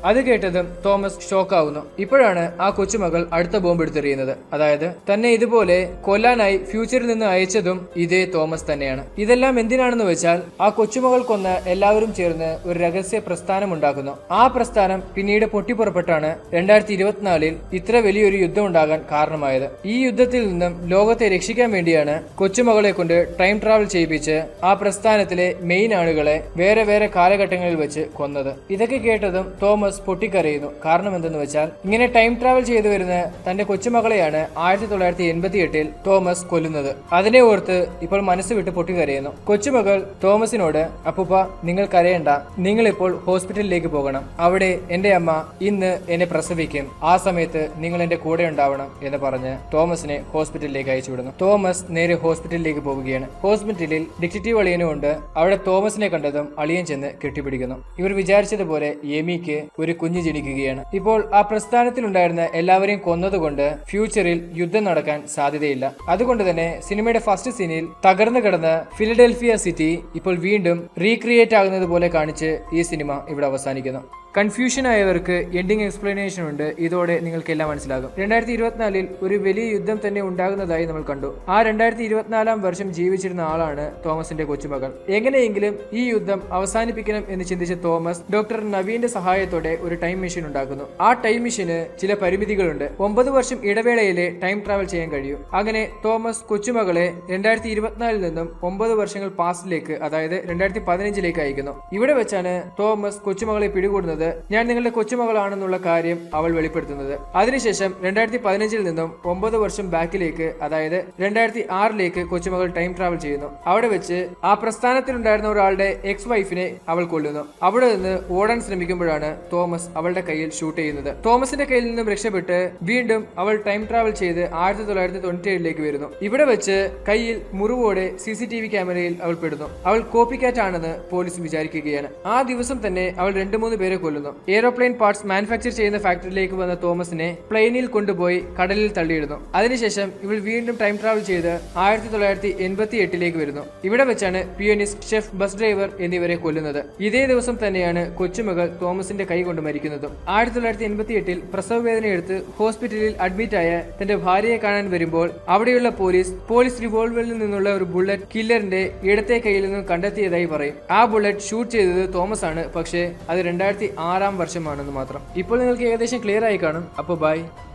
അത് കേട്ടതും തോമസ് ഷോക്കാവുന്നു ഇപ്പോഴാണ് ആ കൊച്ചുമകൾ അടുത്ത ബോംബ് എടുത്തെറിയുന്നത് അതായത് തന്നെ ഇതുപോലെ കൊല്ലാനായി ഫ്യൂച്ചറിൽ നിന്ന് അയച്ചതും ഇതേ തോമസ് തന്നെയാണ് ഇതെല്ലാം എന്തിനാണെന്ന് വെച്ചാൽ ആ കൊച്ചുമകൾ കൊന്ന് എല്ലാവരും ചേർന്ന് ഒരു രഹസ്യ പ്രസ്ഥാനം ഉണ്ടാക്കുന്നു ആ പ്രസ്ഥാനം പിന്നീട് പൊട്ടിപ്പുറപ്പെട്ടാണ് രണ്ടായിരത്തി ഇരുപത്തിനാലിൽ ഇത്ര വലിയൊരു യുദ്ധം ഉണ്ടാകാൻ കാരണമായത് ഈ യുദ്ധത്തിൽ നിന്നും ലോകത്തെ രക്ഷിക്കാൻ വേണ്ടിയാണ് കൊച്ചുമകളെ കൊണ്ട് ടൈം ട്രാവൽ ചെയ്യിപ്പിച്ച് ആ പ്രസ്ഥാനത്തിലെ മെയിൻ ആളുകളെ വേറെ വേറെ കാലഘട്ടങ്ങളിൽ വെച്ച് കൊന്നത് ഇതൊക്കെ കേട്ടതും തോമസ് പൊട്ടിക്കരയുന്നു കാരണം എന്തെന്ന് വെച്ചാൽ ഇങ്ങനെ ടൈം ട്രാവൽ ചെയ്തു വരുന്ന തന്റെ കൊച്ചുമകളെയാണ് ആയിരത്തി തൊള്ളായിരത്തി എൺപത്തി എട്ടിൽ തോമസ് കൊല്ലുന്നത് അതിനെ ഓർത്ത് ഇപ്പോൾ മനസ്സ് വിട്ട് പൊട്ടിക്കരയുന്നു കൊച്ചുമകൾ തോമസിനോട് അപ്പുപ്പ നിങ്ങൾ കരയണ്ട നിങ്ങൾ ഇപ്പോൾ ഹോസ്പിറ്റലിലേക്ക് പോകണം അവിടെ എന്റെ അമ്മ ഇന്ന് എന്നെ പ്രസവിക്കും ആ സമയത്ത് നിങ്ങൾ എന്റെ കൂടെ ഉണ്ടാവണം എന്ന് പറഞ്ഞ് തോമസിനെ ഹോസ്പിറ്റലിലേക്ക് അയച്ചു വിടുന്നു തോമസ് നേരെ ഹോസ്പിറ്റലിലേക്ക് പോവുകയാണ് ഹോസ്പിറ്റലിൽ ഡിറ്റക്റ്റീവ് അളിയനും ഉണ്ട് അവിടെ തോമസിനെ കണ്ടതും അളിയൻ ചെന്ന് കെട്ടിപ്പിടിക്കുന്നു ഇവർ വിചാരിച്ചതുപോലെ എമിക്ക് ഒരു കുഞ്ഞ് ജനിക്കുകയാണ് ഇപ്പോൾ ആ പ്രസ്ഥാനത്തിലുണ്ടായിരുന്ന എല്ലാവരെയും കൊന്നതുകൊണ്ട് ഫ്യൂച്ചറിൽ യുദ്ധം നടക്കാൻ സാധ്യതയില്ല അതുകൊണ്ട് തന്നെ സിനിമയുടെ ഫസ്റ്റ് സീനിൽ തകർന്നു കിടന്ന ഫിലഡൽഫിയ സിറ്റി ഇപ്പോൾ വീണ്ടും റീക്രിയേറ്റ് ആകുന്നത് പോലെ കാണിച്ച് ഈ സിനിമ ഇവിടെ അവസാനിക്കുന്നു കൺഫ്യൂഷൻ ആയവർക്ക് എൻഡിങ് എക്സ്പ്ലനേഷൻ ഉണ്ട് ഇതോടെ നിങ്ങൾക്ക് എല്ലാം മനസ്സിലാകും രണ്ടായിരത്തി ഇരുപത്തിനാലിൽ ഒരു വലിയ യുദ്ധം തന്നെ ഉണ്ടാകുന്നതായി നമ്മൾ കണ്ടു ആ രണ്ടായിരത്തി ഇരുപത്തിനാലാം വർഷം ജീവിച്ചിരുന്ന ആളാണ് തോമസിന്റെ കൊച്ചുമകൾ എങ്ങനെയെങ്കിലും ഈ യുദ്ധം അവസാനിപ്പിക്കണം എന്ന് ചിന്തിച്ച തോമസ് ഡോക്ടർ നവീന്റെ സഹായത്തോടെ ഒരു ടൈം മെഷീൻ ഉണ്ടാക്കുന്നു ആ ടൈം മെഷീന് ചില പരിമിതികളുണ്ട് ഒമ്പത് വർഷം ഇടവേളയിലെ ടൈം ട്രാവൽ ചെയ്യാൻ കഴിയും അങ്ങനെ തോമസ് കൊച്ചുമകളെ രണ്ടായിരത്തി ഇരുപത്തിനാലിൽ നിന്നും ഒമ്പത് വർഷങ്ങൾ പാസ്റ്റിലേക്ക് അതായത് രണ്ടായിരത്തി പതിനഞ്ചിലേക്ക് അയക്കുന്നു ഇവിടെ വെച്ചാണ് തോമസ് കൊച്ചുമകളെ പിടികൂടുന്നത് ഞാൻ നിങ്ങളുടെ കൊച്ചുമകളാണെന്നുള്ള കാര്യം അവൾ വെളിപ്പെടുത്തുന്നത് അതിനുശേഷം രണ്ടായിരത്തി പതിനഞ്ചിൽ നിന്നും ഒമ്പത് വർഷം ബാക്കിലേക്ക് അതായത് രണ്ടായിരത്തി ആറിലേക്ക് കൊച്ചുമകൾ ടൈം ട്രാവൽ ചെയ്യുന്നു അവിടെ വെച്ച് ആ പ്രസ്ഥാനത്തിലുണ്ടായിരുന്ന ഒരാളുടെ എക്സ് വൈഫിനെ അവൾ കൊല്ലുന്നു അവിടെ നിന്ന് ഓടാൻ ശ്രമിക്കുമ്പോഴാണ് തോമസ് അവളുടെ കയ്യിൽ ഷൂട്ട് ചെയ്യുന്നത് തോമസിന്റെ കയ്യിൽ നിന്നും രക്ഷപ്പെട്ട് വീണ്ടും അവൾ ടൈം ട്രാവൽ ചെയ്ത് ആയിരത്തി തൊള്ളായിരത്തി തൊണ്ണൂറ്റി ഏഴിലേക്ക് വരുന്നു ഇവിടെ വെച്ച് കയ്യിൽ മുറിവോടെ സി സി ടി വി ക്യാമറയിൽ അവൾ പെടുന്നു അവൾ കോപ്പി കാറ്റ് ആണെന്ന് പോലീസ് വിചാരിക്കുകയാണ് ആ ദിവസം തന്നെ അവൾ രണ്ടു മൂന്ന് പേരെ കൊല്ലുന്നു എയ്റോപ്ലെയിൻ പാർട്സ് മാനുഫാക്ചർ ചെയ്യുന്ന ഫാക്ടറിയിലേക്ക് വന്ന തോമസിനെ പ്ലെയിനിൽ കൊണ്ടുപോയി കടലിൽ തള്ളിയിടുന്നു അതിനുശേഷം ഇവൾ വീണ്ടും ടൈം ട്രാവൽ ചെയ്ത് ആയിരത്തി തൊള്ളായിരത്തി എൺപത്തി എട്ടിലേക്ക് വരുന്നു ഇവിടെ വെച്ചാണ് പിയോനിസ്റ്റ് ഷെഫ് ബസ് ഡ്രൈവർ എന്നിവരെ കൊല്ലുന്നത് ഇതേ ദിവസം തന്നെയാണ് കൊച്ചുമകൾ തോമസിന്റെ കൈ കൊണ്ട് മരിക്കുന്നതും ആയിരത്തി തൊള്ളായിരത്തി എൺപത്തി എട്ടിൽ പ്രസവ വേദന എടുത്ത് ഹോസ്പിറ്റലിൽ അഡ്മിറ്റ് ആയ തന്റെ ഭാര്യയെ കാണാൻ വരുമ്പോൾ അവിടെയുള്ള പോലീസ് പോലീസ് റിവോൾവറിൽ നിന്നുള്ള ഒരു ബുള്ളറ്റ് കില്ലറിന്റെ ഇടത്തെ കയ്യിൽ നിന്നും കണ്ടെത്തിയതായി പറയും ആ ബുള്ളറ്റ് ഷൂട്ട് ചെയ്തത് തോമസ് ആണ് പക്ഷേ അത് രണ്ടായിരത്തി ആറാം വർഷമാണെന്ന് മാത്രം ഇപ്പോൾ നിങ്ങൾക്ക് ഏകദേശം ക്ലിയർ ആയി കാണും അപ്പോൾ ബൈ